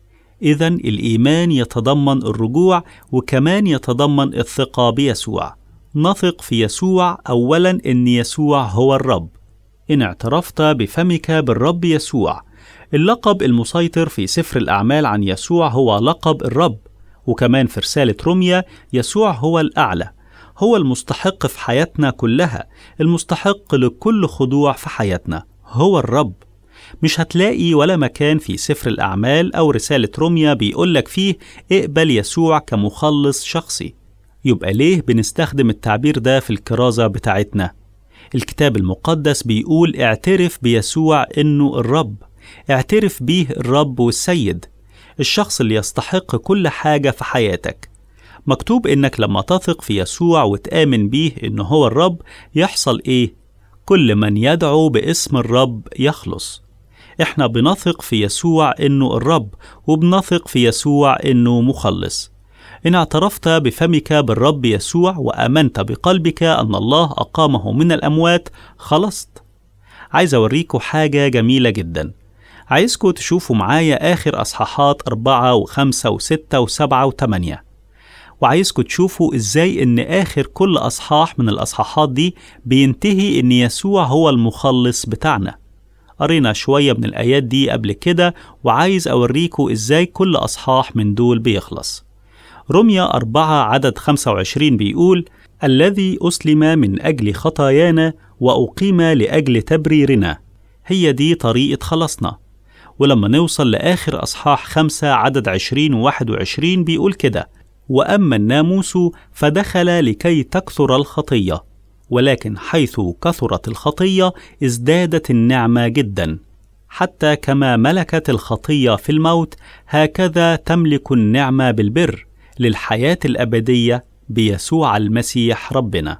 S1: إذا الإيمان يتضمن الرجوع وكمان يتضمن الثقة بيسوع نثق في يسوع أولا إن يسوع هو الرب إن اعترفت بفمك بالرب يسوع اللقب المسيطر في سفر الأعمال عن يسوع هو لقب الرب وكمان في رسالة روميا يسوع هو الأعلى هو المستحق في حياتنا كلها المستحق لكل خضوع في حياتنا هو الرب مش هتلاقي ولا مكان في سفر الأعمال أو رسالة روميا بيقولك فيه اقبل يسوع كمخلص شخصي يبقى ليه بنستخدم التعبير ده في الكرازة بتاعتنا؟ الكتاب المقدس بيقول اعترف بيسوع إنه الرب اعترف بيه الرب والسيد الشخص اللي يستحق كل حاجة في حياتك مكتوب إنك لما تثق في يسوع وتآمن بيه إنه هو الرب يحصل إيه؟ كل من يدعو باسم الرب يخلص إحنا بنثق في يسوع إنه الرب وبنثق في يسوع إنه مخلص إن اعترفت بفمك بالرب يسوع وآمنت بقلبك أن الله أقامه من الأموات خلصت عايز أوريكم حاجة جميلة جدا عايزكم تشوفوا معايا آخر أصحاحات أربعة وخمسة وستة وسبعة وثمانية وعايزكم تشوفوا إزاي إن آخر كل أصحاح من الأصحاحات دي بينتهي إن يسوع هو المخلص بتاعنا قرينا شوية من الآيات دي قبل كده وعايز أوريكم إزاي كل أصحاح من دول بيخلص رمية أربعة عدد 25 بيقول الذي أسلم من أجل خطايانا وأقيم لأجل تبريرنا هي دي طريقة خلصنا ولما نوصل لآخر أصحاح خمسة عدد عشرين وواحد وعشرين بيقول كده وأما الناموس فدخل لكي تكثر الخطية ولكن حيث كثرت الخطية ازدادت النعمة جدا حتى كما ملكت الخطية في الموت هكذا تملك النعمة بالبر للحياة الأبدية بيسوع المسيح ربنا.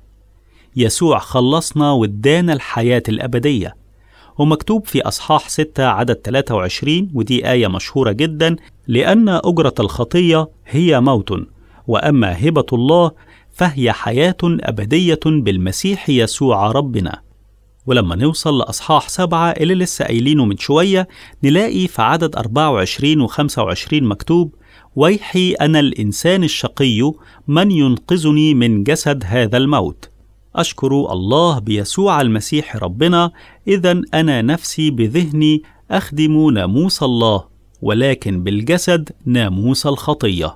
S1: يسوع خلصنا وادانا الحياة الأبدية. ومكتوب في أصحاح 6 عدد 23 ودي آية مشهورة جدا لأن أجرة الخطية هي موت وأما هبة الله فهي حياة أبدية بالمسيح يسوع ربنا. ولما نوصل لأصحاح سبعة اللي لسه قايلينه من شوية نلاقي في عدد 24 و 25 مكتوب ويحي انا الانسان الشقي من ينقذني من جسد هذا الموت اشكر الله بيسوع المسيح ربنا اذا انا نفسي بذهني اخدم ناموس الله ولكن بالجسد ناموس الخطيه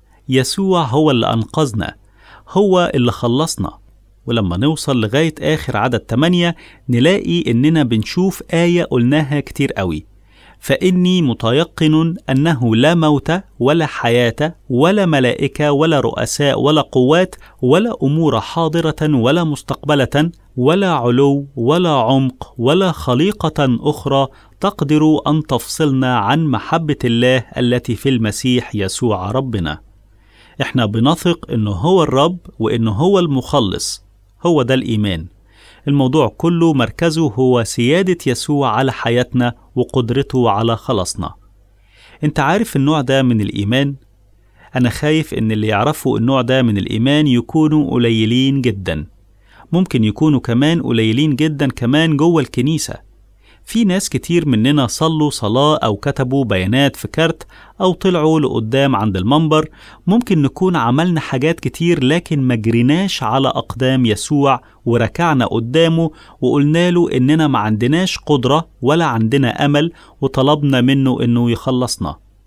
S1: يسوع هو اللي انقذنا هو اللي خلصنا ولما نوصل لغاية آخر عدد 8 نلاقي إننا بنشوف آية قلناها كتير قوي فاني متيقن انه لا موت ولا حياه ولا ملائكه ولا رؤساء ولا قوات ولا امور حاضره ولا مستقبله ولا علو ولا عمق ولا خليقه اخرى تقدر ان تفصلنا عن محبه الله التي في المسيح يسوع ربنا احنا بنثق انه هو الرب وانه هو المخلص هو ده الايمان الموضوع كله مركزه هو سيادة يسوع على حياتنا وقدرته على خلاصنا. أنت عارف النوع ده من الإيمان؟ أنا خايف إن اللي يعرفوا النوع ده من الإيمان يكونوا قليلين جدا. ممكن يكونوا كمان قليلين جدا كمان جوه الكنيسة. في ناس كتير مننا صلوا صلاة أو كتبوا بيانات في كارت أو طلعوا لقدام عند المنبر ممكن نكون عملنا حاجات كتير لكن ما جريناش على أقدام يسوع وركعنا قدامه وقلنا له إننا ما عندناش قدرة ولا عندنا أمل وطلبنا منه إنه يخلصنا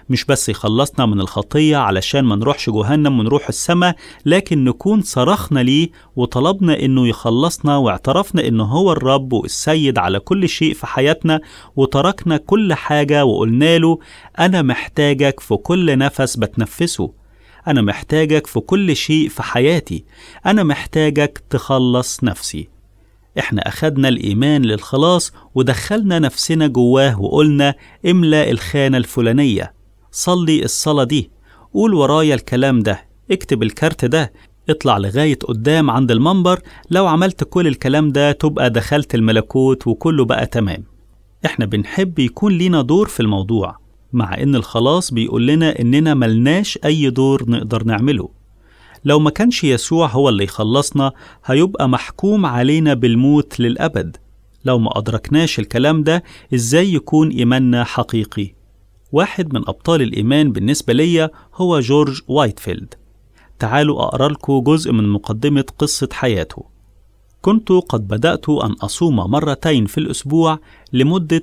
S1: مش بس يخلصنا من الخطية علشان ما نروحش جهنم ونروح السماء لكن نكون صرخنا ليه وطلبنا إنه يخلصنا واعترفنا إنه هو الرب والسيد على كل شيء في حياتنا وتركنا كل حاجة وقلنا له أنا محتاجك في كل نفس بتنفسه أنا محتاجك في كل شيء في حياتي أنا محتاجك تخلص نفسي احنا أخدنا الإيمان للخلاص ودخلنا نفسنا جواه وقلنا املأ الخانة الفلانية صلي الصلاة دي قول ورايا الكلام ده اكتب الكارت ده اطلع لغاية قدام عند المنبر لو عملت كل الكلام ده تبقى دخلت الملكوت وكله بقى تمام احنا بنحب يكون لينا دور في الموضوع مع ان الخلاص بيقول لنا اننا ملناش اي دور نقدر نعمله لو ما كانش يسوع هو اللي يخلصنا هيبقى محكوم علينا بالموت للأبد لو ما أدركناش الكلام ده إزاي يكون إيماننا حقيقي واحد من أبطال الإيمان بالنسبة ليا هو جورج وايتفيلد تعالوا أقرأ لكم جزء من مقدمة قصة حياته كنت قد بدأت أن أصوم مرتين في الأسبوع لمدة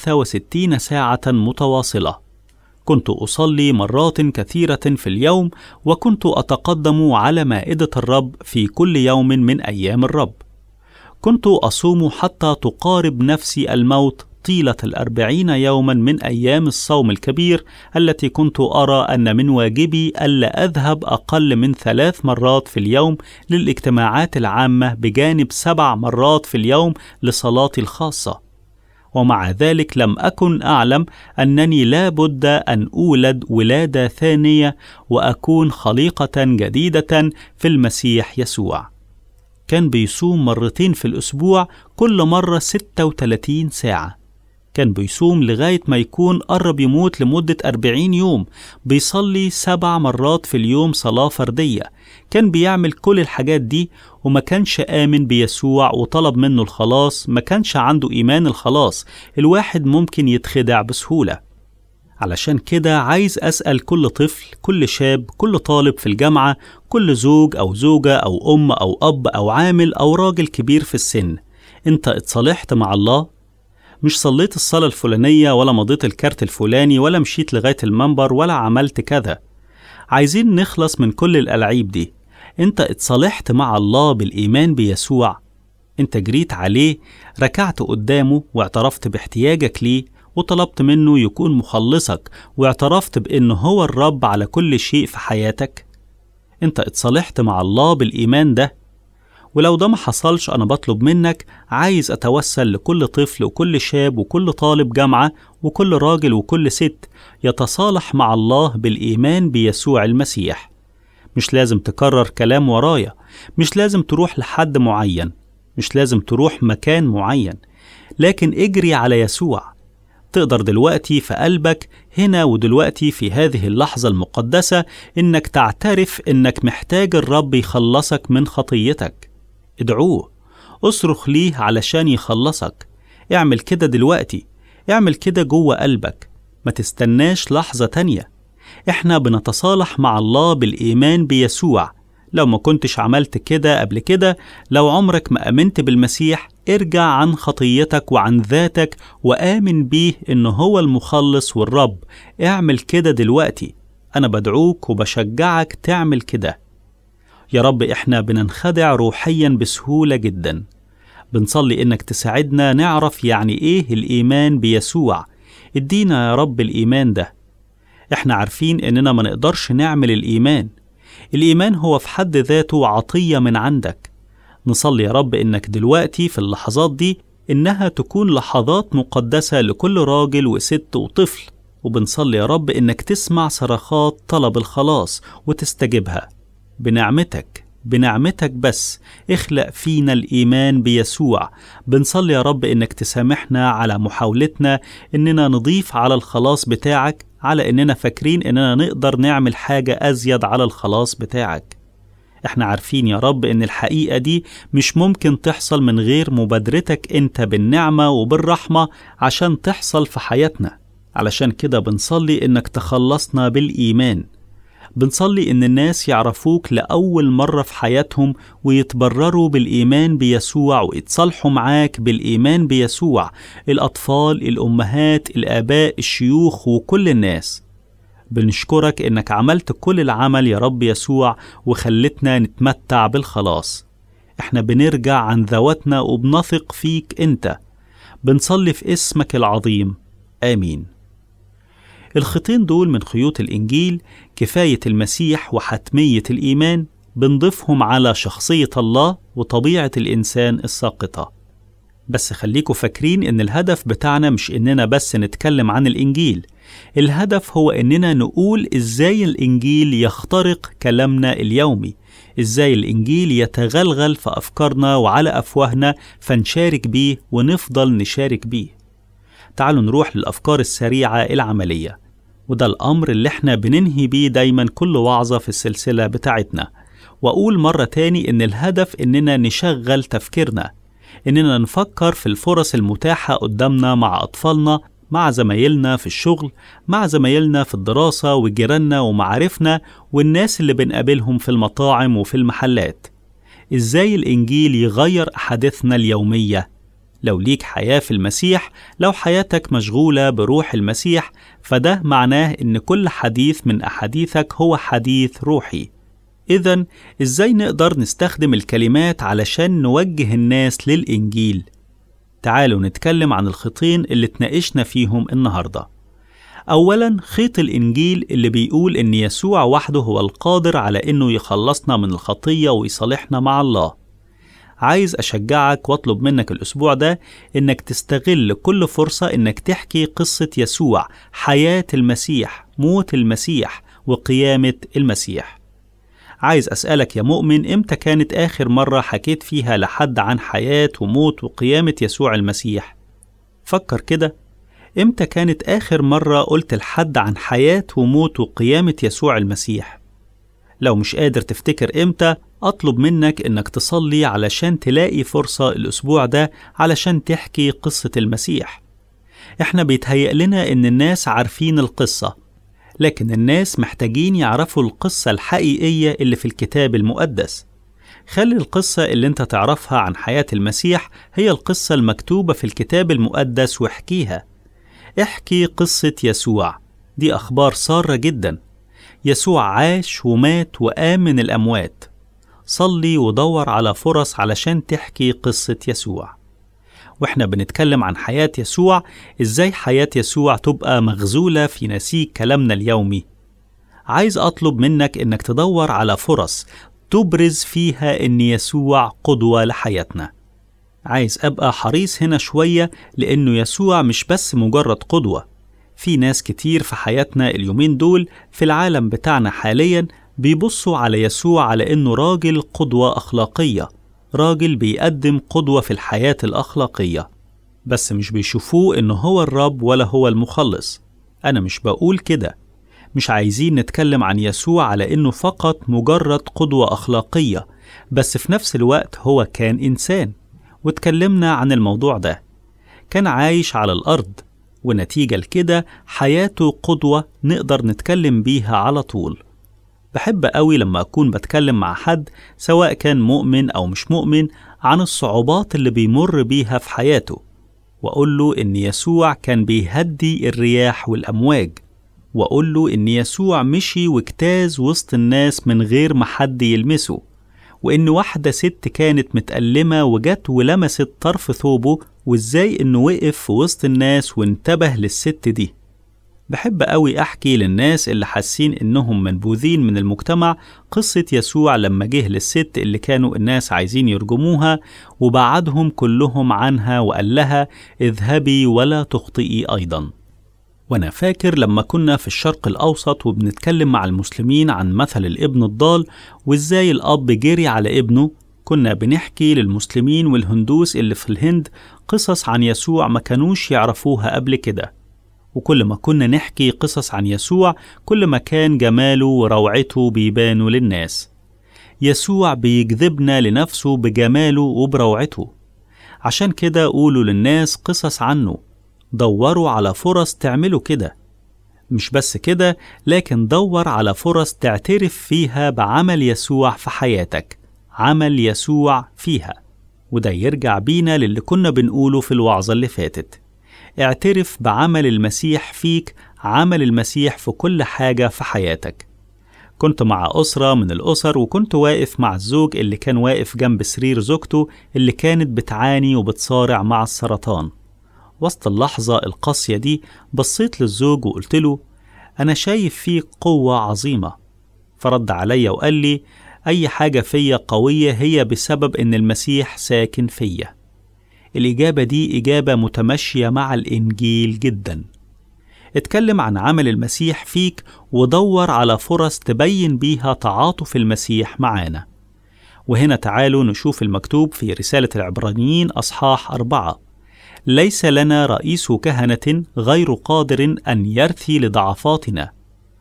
S1: 63 ساعة متواصلة كنت أصلي مرات كثيرة في اليوم وكنت أتقدم على مائدة الرب في كل يوم من أيام الرب كنت أصوم حتى تقارب نفسي الموت طيلة الأربعين يوما من أيام الصوم الكبير التي كنت أرى أن من واجبي ألا أذهب أقل من ثلاث مرات في اليوم للاجتماعات العامة بجانب سبع مرات في اليوم لصلاتي الخاصة ومع ذلك لم أكن أعلم أنني لا بد أن أولد ولادة ثانية وأكون خليقة جديدة في المسيح يسوع كان بيصوم مرتين في الأسبوع كل مرة 36 ساعة كان بيصوم لغاية ما يكون قرب يموت لمدة 40 يوم بيصلي سبع مرات في اليوم صلاة فردية كان بيعمل كل الحاجات دي وما كانش آمن بيسوع وطلب منه الخلاص ما كانش عنده إيمان الخلاص الواحد ممكن يتخدع بسهولة علشان كده عايز أسأل كل طفل كل شاب كل طالب في الجامعة كل زوج أو زوجة أو أم أو أب أو عامل أو راجل كبير في السن أنت اتصالحت مع الله؟ مش صليت الصلاة الفلانية ولا مضيت الكارت الفلاني ولا مشيت لغاية المنبر ولا عملت كذا عايزين نخلص من كل الألعيب دي انت اتصالحت مع الله بالإيمان بيسوع انت جريت عليه ركعت قدامه واعترفت باحتياجك ليه وطلبت منه يكون مخلصك واعترفت بأنه هو الرب على كل شيء في حياتك انت اتصالحت مع الله بالإيمان ده ولو ده ما حصلش أنا بطلب منك عايز أتوسل لكل طفل وكل شاب وكل طالب جامعة وكل راجل وكل ست يتصالح مع الله بالإيمان بيسوع المسيح مش لازم تكرر كلام ورايا مش لازم تروح لحد معين مش لازم تروح مكان معين لكن اجري على يسوع تقدر دلوقتي في قلبك هنا ودلوقتي في هذه اللحظة المقدسة إنك تعترف إنك محتاج الرب يخلصك من خطيتك ادعوه اصرخ ليه علشان يخلصك اعمل كده دلوقتي اعمل كده جوه قلبك ما تستناش لحظة تانية احنا بنتصالح مع الله بالإيمان بيسوع لو ما كنتش عملت كده قبل كده لو عمرك ما آمنت بالمسيح ارجع عن خطيتك وعن ذاتك وآمن بيه إنه هو المخلص والرب اعمل كده دلوقتي أنا بدعوك وبشجعك تعمل كده يا رب احنا بننخدع روحيا بسهولة جدا بنصلي انك تساعدنا نعرف يعني ايه الايمان بيسوع ادينا يا رب الايمان ده احنا عارفين اننا ما نقدرش نعمل الايمان الايمان هو في حد ذاته عطية من عندك نصلي يا رب انك دلوقتي في اللحظات دي انها تكون لحظات مقدسة لكل راجل وست وطفل وبنصلي يا رب انك تسمع صرخات طلب الخلاص وتستجيبها بنعمتك بنعمتك بس اخلق فينا الإيمان بيسوع بنصلي يا رب إنك تسامحنا على محاولتنا إننا نضيف على الخلاص بتاعك على إننا فاكرين إننا نقدر نعمل حاجة أزيد على الخلاص بتاعك احنا عارفين يا رب ان الحقيقة دي مش ممكن تحصل من غير مبادرتك انت بالنعمة وبالرحمة عشان تحصل في حياتنا علشان كده بنصلي انك تخلصنا بالإيمان بنصلي إن الناس يعرفوك لأول مرة في حياتهم ويتبرروا بالإيمان بيسوع ويتصالحوا معاك بالإيمان بيسوع الأطفال الأمهات الآباء الشيوخ وكل الناس بنشكرك إنك عملت كل العمل يا رب يسوع وخلتنا نتمتع بالخلاص إحنا بنرجع عن ذواتنا وبنثق فيك أنت بنصلي في اسمك العظيم آمين الخيطين دول من خيوط الإنجيل كفاية المسيح وحتمية الإيمان بنضيفهم على شخصية الله وطبيعة الإنسان الساقطة بس خليكوا فاكرين إن الهدف بتاعنا مش إننا بس نتكلم عن الإنجيل الهدف هو إننا نقول إزاي الإنجيل يخترق كلامنا اليومي إزاي الإنجيل يتغلغل في أفكارنا وعلى أفواهنا فنشارك بيه ونفضل نشارك بيه تعالوا نروح للأفكار السريعة العملية وده الأمر اللي احنا بننهي بيه دايما كل وعظة في السلسلة بتاعتنا وأقول مرة تاني إن الهدف إننا نشغل تفكيرنا إننا نفكر في الفرص المتاحة قدامنا مع أطفالنا مع زمايلنا في الشغل مع زمايلنا في الدراسة وجيراننا ومعارفنا والناس اللي بنقابلهم في المطاعم وفي المحلات إزاي الإنجيل يغير أحاديثنا اليومية لو ليك حياة في المسيح لو حياتك مشغولة بروح المسيح فده معناه إن كل حديث من أحاديثك هو حديث روحي إذا إزاي نقدر نستخدم الكلمات علشان نوجه الناس للإنجيل؟ تعالوا نتكلم عن الخيطين اللي اتناقشنا فيهم النهارده. أولا خيط الإنجيل اللي بيقول إن يسوع وحده هو القادر على إنه يخلصنا من الخطية ويصالحنا مع الله. عايز أشجعك وأطلب منك الأسبوع ده إنك تستغل كل فرصة إنك تحكي قصة يسوع، حياة المسيح، موت المسيح، وقيامة المسيح. عايز أسألك يا مؤمن إمتى كانت آخر مرة حكيت فيها لحد عن حياة وموت وقيامة يسوع المسيح؟ فكر كده إمتى كانت آخر مرة قلت لحد عن حياة وموت وقيامة يسوع المسيح؟ لو مش قادر تفتكر إمتى أطلب منك إنك تصلي علشان تلاقي فرصة الأسبوع ده علشان تحكي قصة المسيح إحنا بيتهيأ لنا إن الناس عارفين القصة لكن الناس محتاجين يعرفوا القصة الحقيقية اللي في الكتاب المقدس خلي القصة اللي انت تعرفها عن حياة المسيح هي القصة المكتوبة في الكتاب المقدس واحكيها احكي قصة يسوع دي أخبار سارة جدا يسوع عاش ومات وقام من الأموات صلي ودور على فرص علشان تحكي قصة يسوع واحنا بنتكلم عن حياة يسوع ازاي حياة يسوع تبقى مغزولة في نسيج كلامنا اليومي عايز اطلب منك انك تدور على فرص تبرز فيها ان يسوع قدوة لحياتنا عايز ابقى حريص هنا شوية لانه يسوع مش بس مجرد قدوة في ناس كتير في حياتنا اليومين دول في العالم بتاعنا حاليا بيبصوا على يسوع على انه راجل قدوة اخلاقية راجل بيقدم قدوة في الحياة الأخلاقية بس مش بيشوفوه إنه هو الرب ولا هو المخلص أنا مش بقول كده مش عايزين نتكلم عن يسوع على إنه فقط مجرد قدوة أخلاقية بس في نفس الوقت هو كان إنسان واتكلمنا عن الموضوع ده كان عايش على الأرض ونتيجة لكده حياته قدوة نقدر نتكلم بيها على طول بحب قوي لما أكون بتكلم مع حد سواء كان مؤمن أو مش مؤمن عن الصعوبات اللي بيمر بيها في حياته وأقول له إن يسوع كان بيهدي الرياح والأمواج وأقول له إن يسوع مشي واجتاز وسط الناس من غير ما حد يلمسه وإن واحدة ست كانت متألمة وجت ولمست طرف ثوبه وإزاي إنه وقف في وسط الناس وانتبه للست دي بحب قوي أحكي للناس اللي حاسين إنهم منبوذين من المجتمع قصة يسوع لما جه للست اللي كانوا الناس عايزين يرجموها وبعدهم كلهم عنها وقال لها اذهبي ولا تخطئي أيضا وأنا فاكر لما كنا في الشرق الأوسط وبنتكلم مع المسلمين عن مثل الابن الضال وإزاي الأب جري على ابنه كنا بنحكي للمسلمين والهندوس اللي في الهند قصص عن يسوع ما كانوش يعرفوها قبل كده وكل ما كنا نحكي قصص عن يسوع كل ما كان جماله وروعته بيبانوا للناس يسوع بيجذبنا لنفسه بجماله وبروعته عشان كده قولوا للناس قصص عنه دوروا على فرص تعملوا كده مش بس كده لكن دور على فرص تعترف فيها بعمل يسوع في حياتك عمل يسوع فيها وده يرجع بينا للي كنا بنقوله في الوعظة اللي فاتت اعترف بعمل المسيح فيك عمل المسيح في كل حاجة في حياتك كنت مع أسرة من الأسر وكنت واقف مع الزوج اللي كان واقف جنب سرير زوجته اللي كانت بتعاني وبتصارع مع السرطان وسط اللحظة القاسية دي بصيت للزوج وقلت له أنا شايف فيك قوة عظيمة فرد عليا وقال لي أي حاجة فيا قوية هي بسبب إن المسيح ساكن فيا الإجابة دي إجابة متمشية مع الإنجيل جدا اتكلم عن عمل المسيح فيك ودور على فرص تبين بيها تعاطف المسيح معانا وهنا تعالوا نشوف المكتوب في رسالة العبرانيين أصحاح أربعة ليس لنا رئيس كهنة غير قادر أن يرثي لضعفاتنا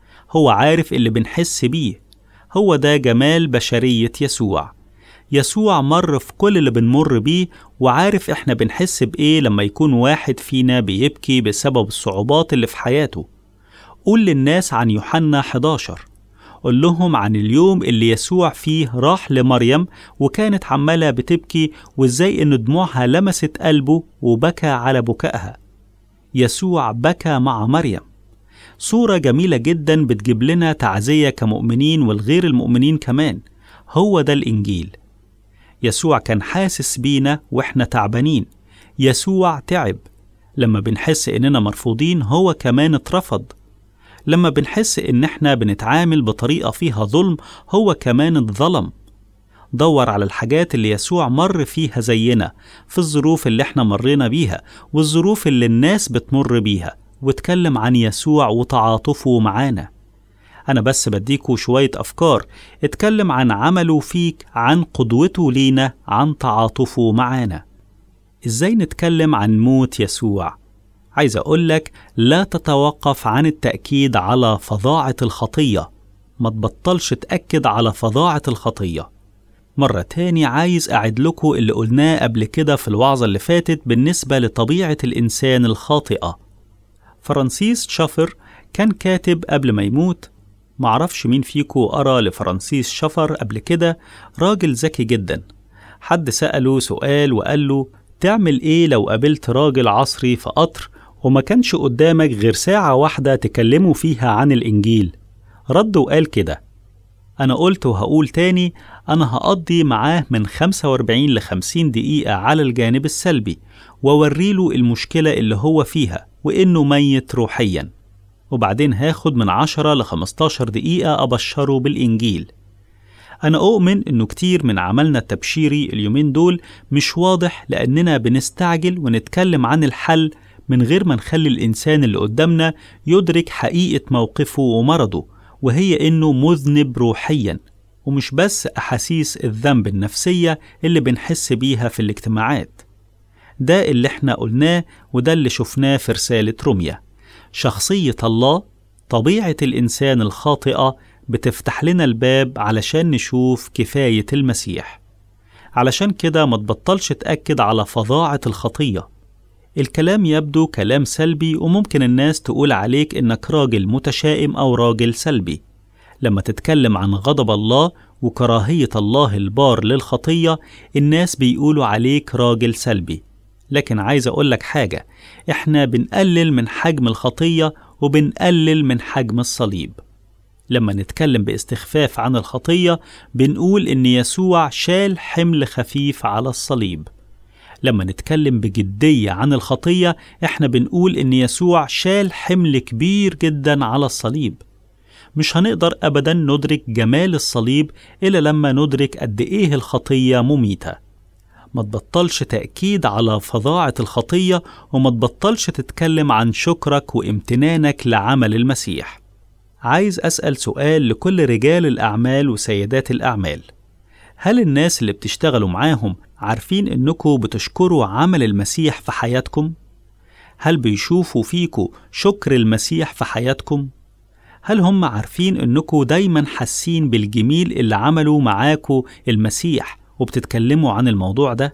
S1: هو عارف اللي بنحس بيه هو ده جمال بشرية يسوع يسوع مر في كل اللي بنمر بيه وعارف احنا بنحس بإيه لما يكون واحد فينا بيبكي بسبب الصعوبات اللي في حياته قول للناس عن يوحنا 11 قول لهم عن اليوم اللي يسوع فيه راح لمريم وكانت عمالة بتبكي وازاي ان دموعها لمست قلبه وبكى على بكائها يسوع بكى مع مريم صورة جميلة جدا بتجيب لنا تعزية كمؤمنين والغير المؤمنين كمان هو ده الإنجيل يسوع كان حاسس بينا واحنا تعبانين يسوع تعب لما بنحس اننا مرفوضين هو كمان اترفض لما بنحس ان احنا بنتعامل بطريقة فيها ظلم هو كمان اتظلم دور على الحاجات اللي يسوع مر فيها زينا في الظروف اللي احنا مرينا بيها والظروف اللي الناس بتمر بيها واتكلم عن يسوع وتعاطفه معانا أنا بس بديكوا شوية أفكار اتكلم عن عمله فيك عن قدوته لينا عن تعاطفه معانا إزاي نتكلم عن موت يسوع؟ عايز أقولك لا تتوقف عن التأكيد على فظاعة الخطية ما تبطلش تأكد على فظاعة الخطية مرة تاني عايز أعد لكم اللي قلناه قبل كده في الوعظة اللي فاتت بالنسبة لطبيعة الإنسان الخاطئة فرانسيس شافر كان كاتب قبل ما يموت معرفش مين فيكو قرا لفرانسيس شفر قبل كده راجل ذكي جدا حد سأله سؤال وقال له تعمل ايه لو قابلت راجل عصري في قطر وما كانش قدامك غير ساعة واحدة تكلموا فيها عن الإنجيل رد وقال كده أنا قلت وهقول تاني أنا هقضي معاه من 45 ل 50 دقيقة على الجانب السلبي ووريله المشكلة اللي هو فيها وإنه ميت روحيا وبعدين هاخد من 10 ل 15 دقيقة أبشره بالإنجيل أنا أؤمن إنه كتير من عملنا التبشيري اليومين دول مش واضح لأننا بنستعجل ونتكلم عن الحل من غير ما نخلي الإنسان اللي قدامنا يدرك حقيقة موقفه ومرضه وهي إنه مذنب روحيا ومش بس أحاسيس الذنب النفسية اللي بنحس بيها في الاجتماعات ده اللي احنا قلناه وده اللي شفناه في رسالة روميا شخصية الله طبيعة الإنسان الخاطئة بتفتح لنا الباب علشان نشوف كفاية المسيح علشان كده ما تبطلش تأكد على فظاعة الخطية الكلام يبدو كلام سلبي وممكن الناس تقول عليك إنك راجل متشائم أو راجل سلبي لما تتكلم عن غضب الله وكراهية الله البار للخطية الناس بيقولوا عليك راجل سلبي لكن عايز أقول لك حاجة إحنا بنقلل من حجم الخطية وبنقلل من حجم الصليب لما نتكلم باستخفاف عن الخطية بنقول إن يسوع شال حمل خفيف على الصليب لما نتكلم بجدية عن الخطية إحنا بنقول إن يسوع شال حمل كبير جدا على الصليب مش هنقدر أبدا ندرك جمال الصليب إلا لما ندرك قد إيه الخطية مميتة ما تبطلش تأكيد على فظاعة الخطية وما تبطلش تتكلم عن شكرك وامتنانك لعمل المسيح عايز أسأل سؤال لكل رجال الأعمال وسيدات الأعمال هل الناس اللي بتشتغلوا معاهم عارفين إنكم بتشكروا عمل المسيح في حياتكم؟ هل بيشوفوا فيكوا شكر المسيح في حياتكم؟ هل هم عارفين إنكم دايما حاسين بالجميل اللي عمله معاكوا المسيح وبتتكلموا عن الموضوع ده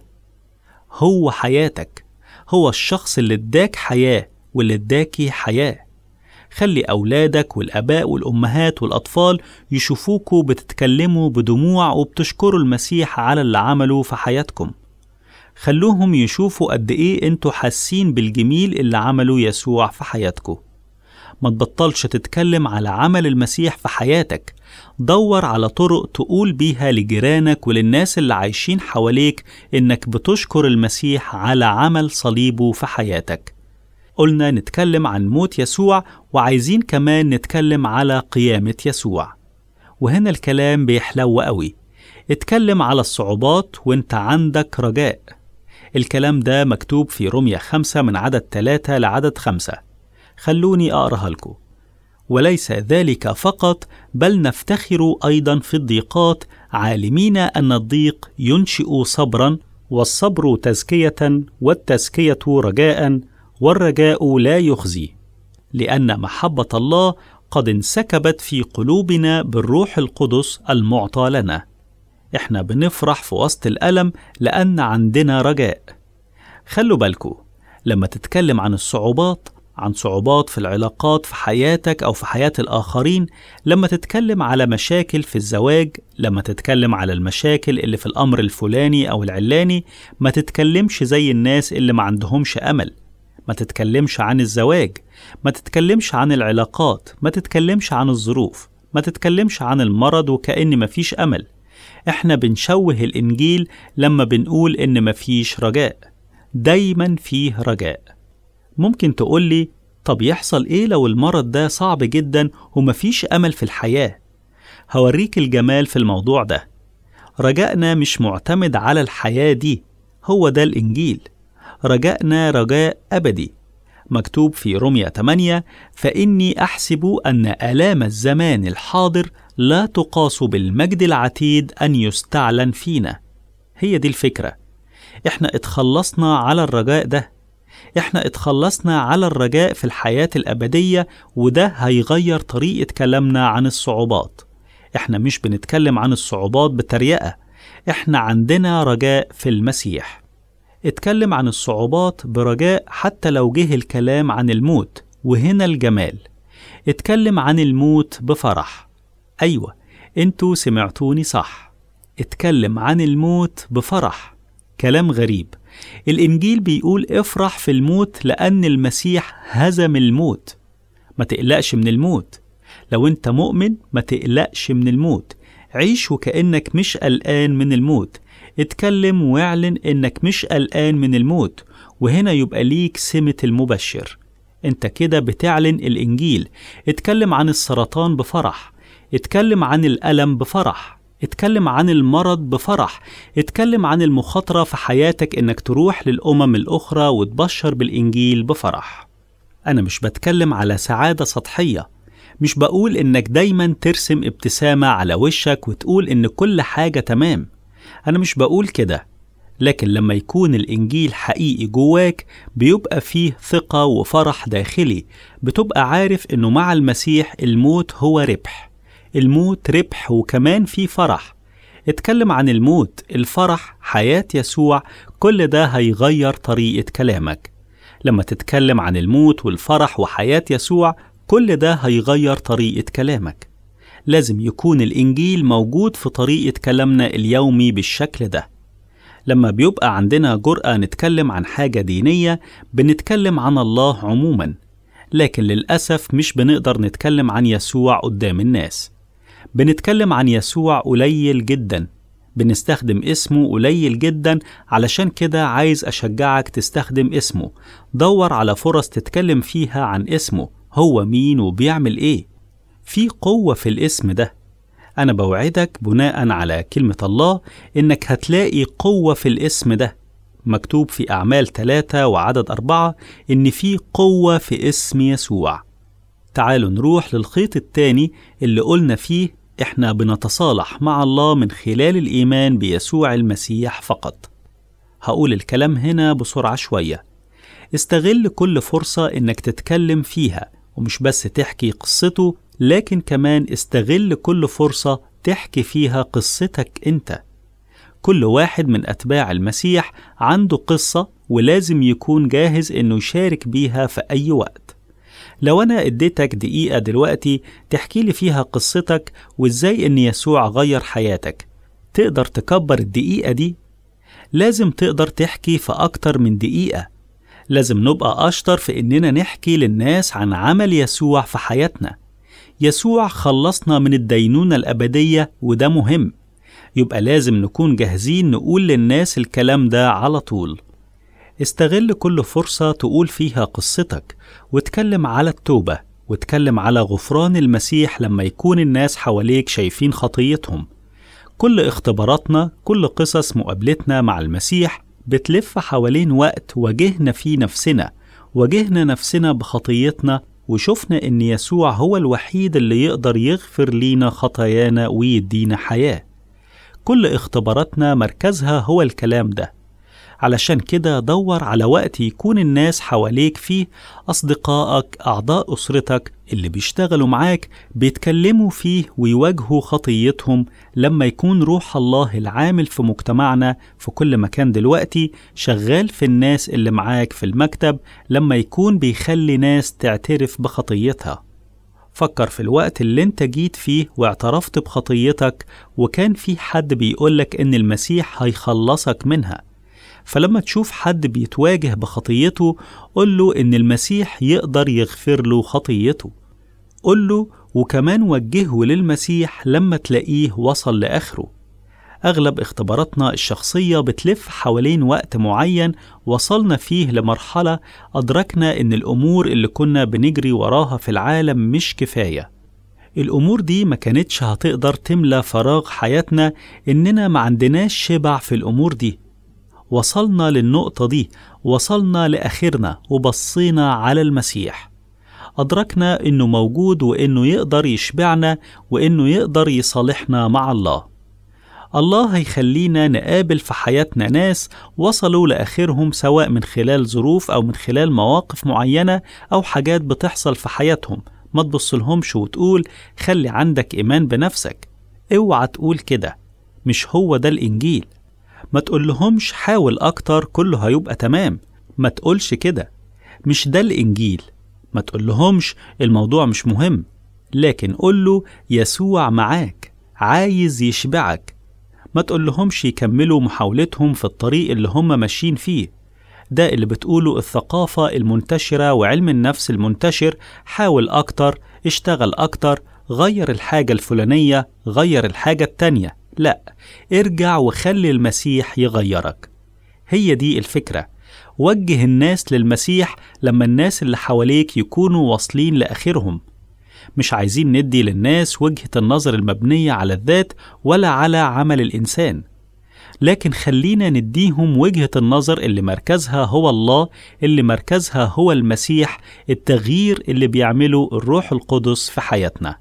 S1: هو حياتك هو الشخص اللي اداك حياة واللي اداكي حياة خلي أولادك والآباء والأمهات والأطفال يشوفوكوا بتتكلموا بدموع وبتشكروا المسيح على اللي عمله في حياتكم خلوهم يشوفوا قد إيه أنتوا حاسين بالجميل اللي عمله يسوع في حياتكم ما تبطلش تتكلم على عمل المسيح في حياتك دور على طرق تقول بيها لجيرانك وللناس اللي عايشين حواليك إنك بتشكر المسيح على عمل صليبه في حياتك قلنا نتكلم عن موت يسوع وعايزين كمان نتكلم على قيامة يسوع وهنا الكلام بيحلو قوي اتكلم على الصعوبات وانت عندك رجاء الكلام ده مكتوب في رمية خمسة من عدد ثلاثة لعدد خمسة خلوني أقرأها لكم وليس ذلك فقط بل نفتخر أيضا في الضيقات عالمين أن الضيق ينشئ صبرا والصبر تزكية والتزكية رجاء والرجاء لا يخزي لأن محبة الله قد انسكبت في قلوبنا بالروح القدس المعطى لنا احنا بنفرح في وسط الألم لأن عندنا رجاء خلوا بالكم لما تتكلم عن الصعوبات عن صعوبات في العلاقات في حياتك أو في حياة الآخرين لما تتكلم على مشاكل في الزواج لما تتكلم على المشاكل اللي في الأمر الفلاني أو العلاني ما تتكلمش زي الناس اللي ما عندهمش أمل ما تتكلمش عن الزواج ما تتكلمش عن العلاقات ما تتكلمش عن الظروف ما تتكلمش عن المرض وكأن مفيش أمل احنا بنشوه الإنجيل لما بنقول إن مفيش رجاء دايما فيه رجاء ممكن تقولي طب يحصل إيه لو المرض ده صعب جدا ومفيش أمل في الحياة هوريك الجمال في الموضوع ده رجائنا مش معتمد على الحياة دي هو ده الإنجيل رجائنا رجاء أبدي مكتوب في رمية 8 فإني أحسب أن آلام الزمان الحاضر لا تقاس بالمجد العتيد أن يستعلن فينا هي دي الفكرة إحنا اتخلصنا على الرجاء ده إحنا اتخلصنا على الرجاء في الحياة الأبدية وده هيغير طريقة كلامنا عن الصعوبات إحنا مش بنتكلم عن الصعوبات بتريقة إحنا عندنا رجاء في المسيح اتكلم عن الصعوبات برجاء حتى لو جه الكلام عن الموت وهنا الجمال اتكلم عن الموت بفرح أيوة انتوا سمعتوني صح اتكلم عن الموت بفرح كلام غريب الإنجيل بيقول افرح في الموت لأن المسيح هزم الموت ما تقلقش من الموت لو انت مؤمن ما تقلقش من الموت عيش وكأنك مش قلقان من الموت اتكلم واعلن انك مش قلقان من الموت وهنا يبقى ليك سمة المبشر انت كده بتعلن الانجيل اتكلم عن السرطان بفرح اتكلم عن الألم بفرح اتكلم عن المرض بفرح اتكلم عن المخاطرة في حياتك انك تروح للأمم الأخرى وتبشر بالإنجيل بفرح أنا مش بتكلم على سعادة سطحية مش بقول إنك دايما ترسم ابتسامة على وشك وتقول إن كل حاجة تمام أنا مش بقول كده لكن لما يكون الإنجيل حقيقي جواك بيبقى فيه ثقة وفرح داخلي بتبقى عارف إنه مع المسيح الموت هو ربح الموت ربح وكمان فيه فرح اتكلم عن الموت الفرح حياة يسوع كل ده هيغير طريقة كلامك لما تتكلم عن الموت والفرح وحياة يسوع كل ده هيغير طريقة كلامك لازم يكون الإنجيل موجود في طريقة كلامنا اليومي بالشكل ده لما بيبقى عندنا جرأة نتكلم عن حاجة دينية بنتكلم عن الله عموما لكن للأسف مش بنقدر نتكلم عن يسوع قدام الناس بنتكلم عن يسوع قليل جدا بنستخدم اسمه قليل جدا علشان كده عايز أشجعك تستخدم اسمه دور على فرص تتكلم فيها عن اسمه هو مين وبيعمل ايه في قوة في الاسم ده أنا بوعدك بناء على كلمة الله إنك هتلاقي قوة في الاسم ده مكتوب في أعمال ثلاثة وعدد أربعة إن في قوة في اسم يسوع تعالوا نروح للخيط التاني اللي قلنا فيه إحنا بنتصالح مع الله من خلال الإيمان بيسوع المسيح فقط هقول الكلام هنا بسرعة شوية استغل كل فرصة إنك تتكلم فيها ومش بس تحكي قصته لكن كمان استغل كل فرصة تحكي فيها قصتك أنت كل واحد من أتباع المسيح عنده قصة ولازم يكون جاهز إنه يشارك بيها في أي وقت لو أنا اديتك دقيقة دلوقتي تحكي لي فيها قصتك وإزاي إن يسوع غير حياتك تقدر تكبر الدقيقة دي؟ لازم تقدر تحكي في أكتر من دقيقة لازم نبقى أشطر في إننا نحكي للناس عن عمل يسوع في حياتنا يسوع خلصنا من الدينونة الأبدية وده مهم يبقى لازم نكون جاهزين نقول للناس الكلام ده على طول استغل كل فرصة تقول فيها قصتك واتكلم على التوبة واتكلم على غفران المسيح لما يكون الناس حواليك شايفين خطيتهم كل اختباراتنا كل قصص مقابلتنا مع المسيح بتلف حوالين وقت واجهنا فيه نفسنا واجهنا نفسنا بخطيتنا وشفنا إن يسوع هو الوحيد اللي يقدر يغفر لينا خطايانا ويدينا حياة كل اختباراتنا مركزها هو الكلام ده علشان كده دور على وقت يكون الناس حواليك فيه أصدقائك أعضاء أسرتك اللي بيشتغلوا معاك بيتكلموا فيه ويواجهوا خطيتهم لما يكون روح الله العامل في مجتمعنا في كل مكان دلوقتي شغال في الناس اللي معاك في المكتب لما يكون بيخلي ناس تعترف بخطيتها فكر في الوقت اللي انت جيت فيه واعترفت بخطيتك وكان في حد بيقولك ان المسيح هيخلصك منها فلما تشوف حد بيتواجه بخطيته قل له إن المسيح يقدر يغفر له خطيته قل له وكمان وجهه للمسيح لما تلاقيه وصل لآخره أغلب اختباراتنا الشخصية بتلف حوالين وقت معين وصلنا فيه لمرحلة أدركنا إن الأمور اللي كنا بنجري وراها في العالم مش كفاية الأمور دي ما كانتش هتقدر تملى فراغ حياتنا إننا ما عندناش شبع في الأمور دي وصلنا للنقطة دي وصلنا لآخرنا وبصينا على المسيح أدركنا إنه موجود وإنه يقدر يشبعنا وإنه يقدر يصالحنا مع الله الله هيخلينا نقابل في حياتنا ناس وصلوا لآخرهم سواء من خلال ظروف أو من خلال مواقف معينة أو حاجات بتحصل في حياتهم ما تبصلهمش وتقول خلي عندك إيمان بنفسك اوعى تقول كده مش هو ده الإنجيل ما تقولهمش حاول أكتر كله هيبقى تمام ما تقولش كده مش ده الإنجيل ما تقولهمش الموضوع مش مهم لكن قوله يسوع معاك عايز يشبعك ما تقولهمش يكملوا محاولتهم في الطريق اللي هم ماشيين فيه ده اللي بتقوله الثقافة المنتشرة وعلم النفس المنتشر حاول أكتر اشتغل أكتر غير الحاجة الفلانية غير الحاجة التانية لا ارجع وخلي المسيح يغيرك هي دي الفكرة وجه الناس للمسيح لما الناس اللي حواليك يكونوا واصلين لآخرهم مش عايزين ندي للناس وجهة النظر المبنية على الذات ولا على عمل الإنسان لكن خلينا نديهم وجهة النظر اللي مركزها هو الله اللي مركزها هو المسيح التغيير اللي بيعمله الروح القدس في حياتنا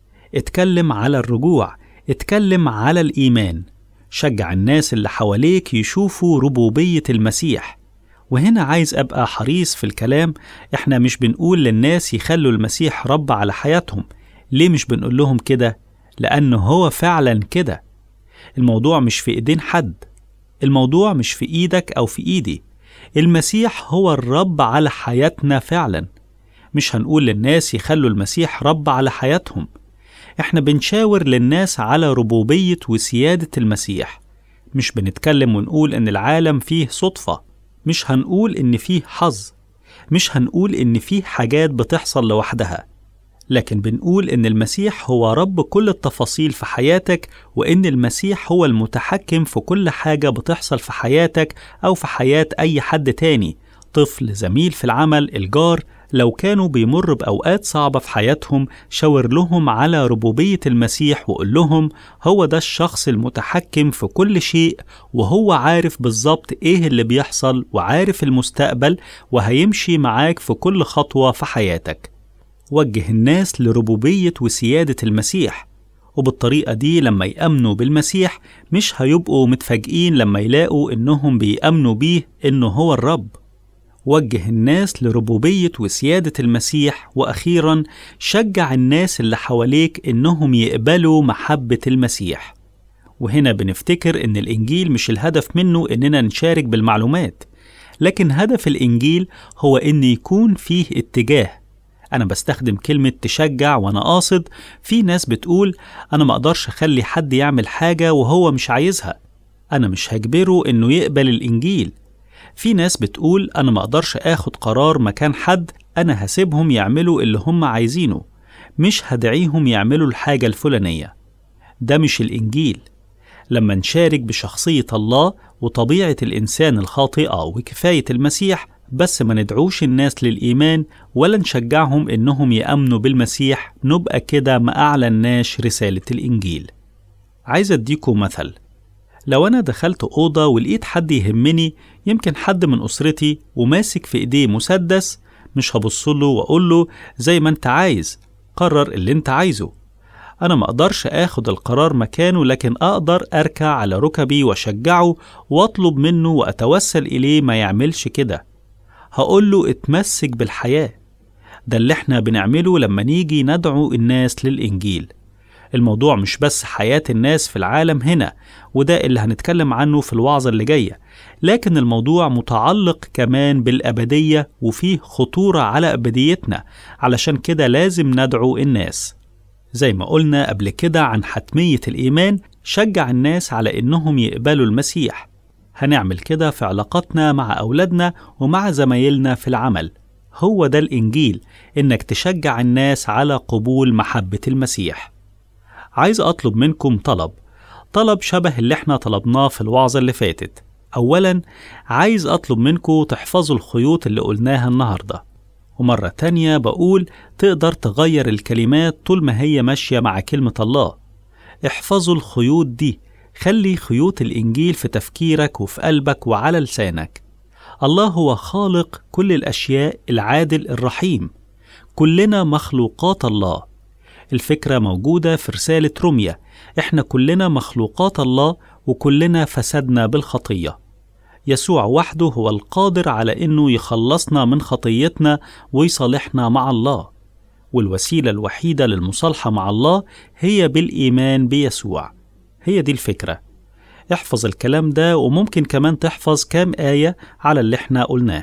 S1: اتكلم على الرجوع اتكلم على الإيمان شجع الناس اللي حواليك يشوفوا ربوبية المسيح وهنا عايز أبقى حريص في الكلام إحنا مش بنقول للناس يخلوا المسيح رب على حياتهم ليه مش بنقول لهم كده؟ لأنه هو فعلا كده الموضوع مش في إيدين حد الموضوع مش في إيدك أو في إيدي المسيح هو الرب على حياتنا فعلا مش هنقول للناس يخلوا المسيح رب على حياتهم احنا بنشاور للناس على ربوبية وسيادة المسيح مش بنتكلم ونقول ان العالم فيه صدفة مش هنقول ان فيه حظ مش هنقول ان فيه حاجات بتحصل لوحدها لكن بنقول ان المسيح هو رب كل التفاصيل في حياتك وان المسيح هو المتحكم في كل حاجة بتحصل في حياتك او في حياة اي حد تاني طفل زميل في العمل الجار لو كانوا بيمر بأوقات صعبة في حياتهم شاور لهم على ربوبية المسيح وقول لهم هو ده الشخص المتحكم في كل شيء وهو عارف بالظبط إيه اللي بيحصل وعارف المستقبل وهيمشي معاك في كل خطوة في حياتك وجه الناس لربوبية وسيادة المسيح وبالطريقة دي لما يأمنوا بالمسيح مش هيبقوا متفاجئين لما يلاقوا إنهم بيأمنوا بيه إنه هو الرب وجه الناس لربوبية وسيادة المسيح وأخيرا شجع الناس اللي حواليك إنهم يقبلوا محبة المسيح وهنا بنفتكر إن الإنجيل مش الهدف منه إننا نشارك بالمعلومات لكن هدف الإنجيل هو إن يكون فيه اتجاه أنا بستخدم كلمة تشجع وأنا قاصد في ناس بتقول أنا ما أقدرش أخلي حد يعمل حاجة وهو مش عايزها أنا مش هجبره إنه يقبل الإنجيل في ناس بتقول أنا مقدرش آخد قرار مكان حد أنا هسيبهم يعملوا اللي هم عايزينه مش هدعيهم يعملوا الحاجة الفلانية ده مش الإنجيل لما نشارك بشخصية الله وطبيعة الإنسان الخاطئة وكفاية المسيح بس ما ندعوش الناس للإيمان ولا نشجعهم إنهم يأمنوا بالمسيح نبقى كده ما أعلناش رسالة الإنجيل عايز أديكم مثل لو أنا دخلت أوضة ولقيت حد يهمني يمكن حد من أسرتي وماسك في إيديه مسدس مش هبصله وأقول له زي ما أنت عايز قرر اللي أنت عايزه أنا ما أقدرش آخد القرار مكانه لكن أقدر أركع على ركبي وأشجعه وأطلب منه وأتوسل إليه ما يعملش كده هقول له اتمسك بالحياة ده اللي احنا بنعمله لما نيجي ندعو الناس للإنجيل الموضوع مش بس حياة الناس في العالم هنا وده اللي هنتكلم عنه في الوعظة اللي جاية لكن الموضوع متعلق كمان بالأبدية وفيه خطورة على أبديتنا علشان كده لازم ندعو الناس زي ما قلنا قبل كده عن حتمية الإيمان شجع الناس على إنهم يقبلوا المسيح هنعمل كده في علاقاتنا مع أولادنا ومع زمايلنا في العمل هو ده الإنجيل إنك تشجع الناس على قبول محبة المسيح عايز أطلب منكم طلب طلب شبه اللي احنا طلبناه في الوعظة اللي فاتت أولا عايز أطلب منكم تحفظوا الخيوط اللي قلناها النهاردة ومرة تانية بقول تقدر تغير الكلمات طول ما هي ماشية مع كلمة الله احفظوا الخيوط دي خلي خيوط الإنجيل في تفكيرك وفي قلبك وعلى لسانك الله هو خالق كل الأشياء العادل الرحيم كلنا مخلوقات الله الفكرة موجودة في رسالة روميا احنا كلنا مخلوقات الله وكلنا فسدنا بالخطيه يسوع وحده هو القادر على انه يخلصنا من خطيتنا ويصالحنا مع الله والوسيله الوحيده للمصالحه مع الله هي بالايمان بيسوع هي دي الفكره احفظ الكلام ده وممكن كمان تحفظ كام ايه على اللي احنا قلناه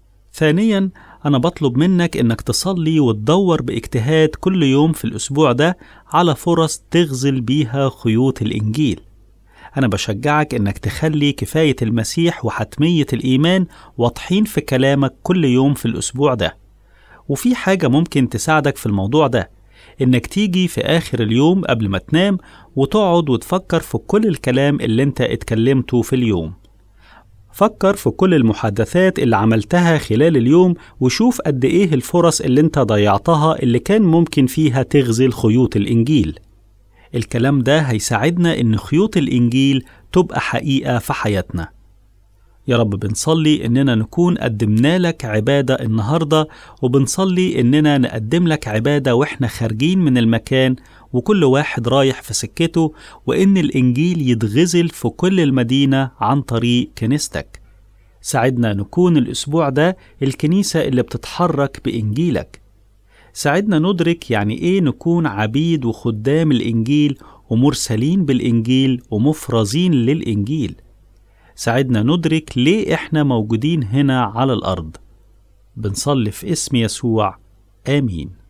S1: ثانيا انا بطلب منك انك تصلي وتدور باجتهاد كل يوم في الاسبوع ده على فرص تغزل بيها خيوط الانجيل أنا بشجعك إنك تخلي كفاية المسيح وحتمية الإيمان واضحين في كلامك كل يوم في الأسبوع ده وفي حاجة ممكن تساعدك في الموضوع ده إنك تيجي في آخر اليوم قبل ما تنام وتقعد وتفكر في كل الكلام اللي أنت اتكلمته في اليوم فكر في كل المحادثات اللي عملتها خلال اليوم وشوف قد إيه الفرص اللي أنت ضيعتها اللي كان ممكن فيها تغزل خيوط الإنجيل الكلام ده هيساعدنا إن خيوط الإنجيل تبقى حقيقة في حياتنا يا رب بنصلي إننا نكون قدمنا لك عبادة النهاردة وبنصلي إننا نقدم لك عبادة وإحنا خارجين من المكان وكل واحد رايح في سكته وإن الإنجيل يتغزل في كل المدينة عن طريق كنيستك ساعدنا نكون الأسبوع ده الكنيسة اللي بتتحرك بإنجيلك ساعدنا ندرك يعني إيه نكون عبيد وخدام الإنجيل ومرسلين بالإنجيل ومفرزين للإنجيل ساعدنا ندرك ليه إحنا موجودين هنا على الأرض بنصلي في اسم يسوع آمين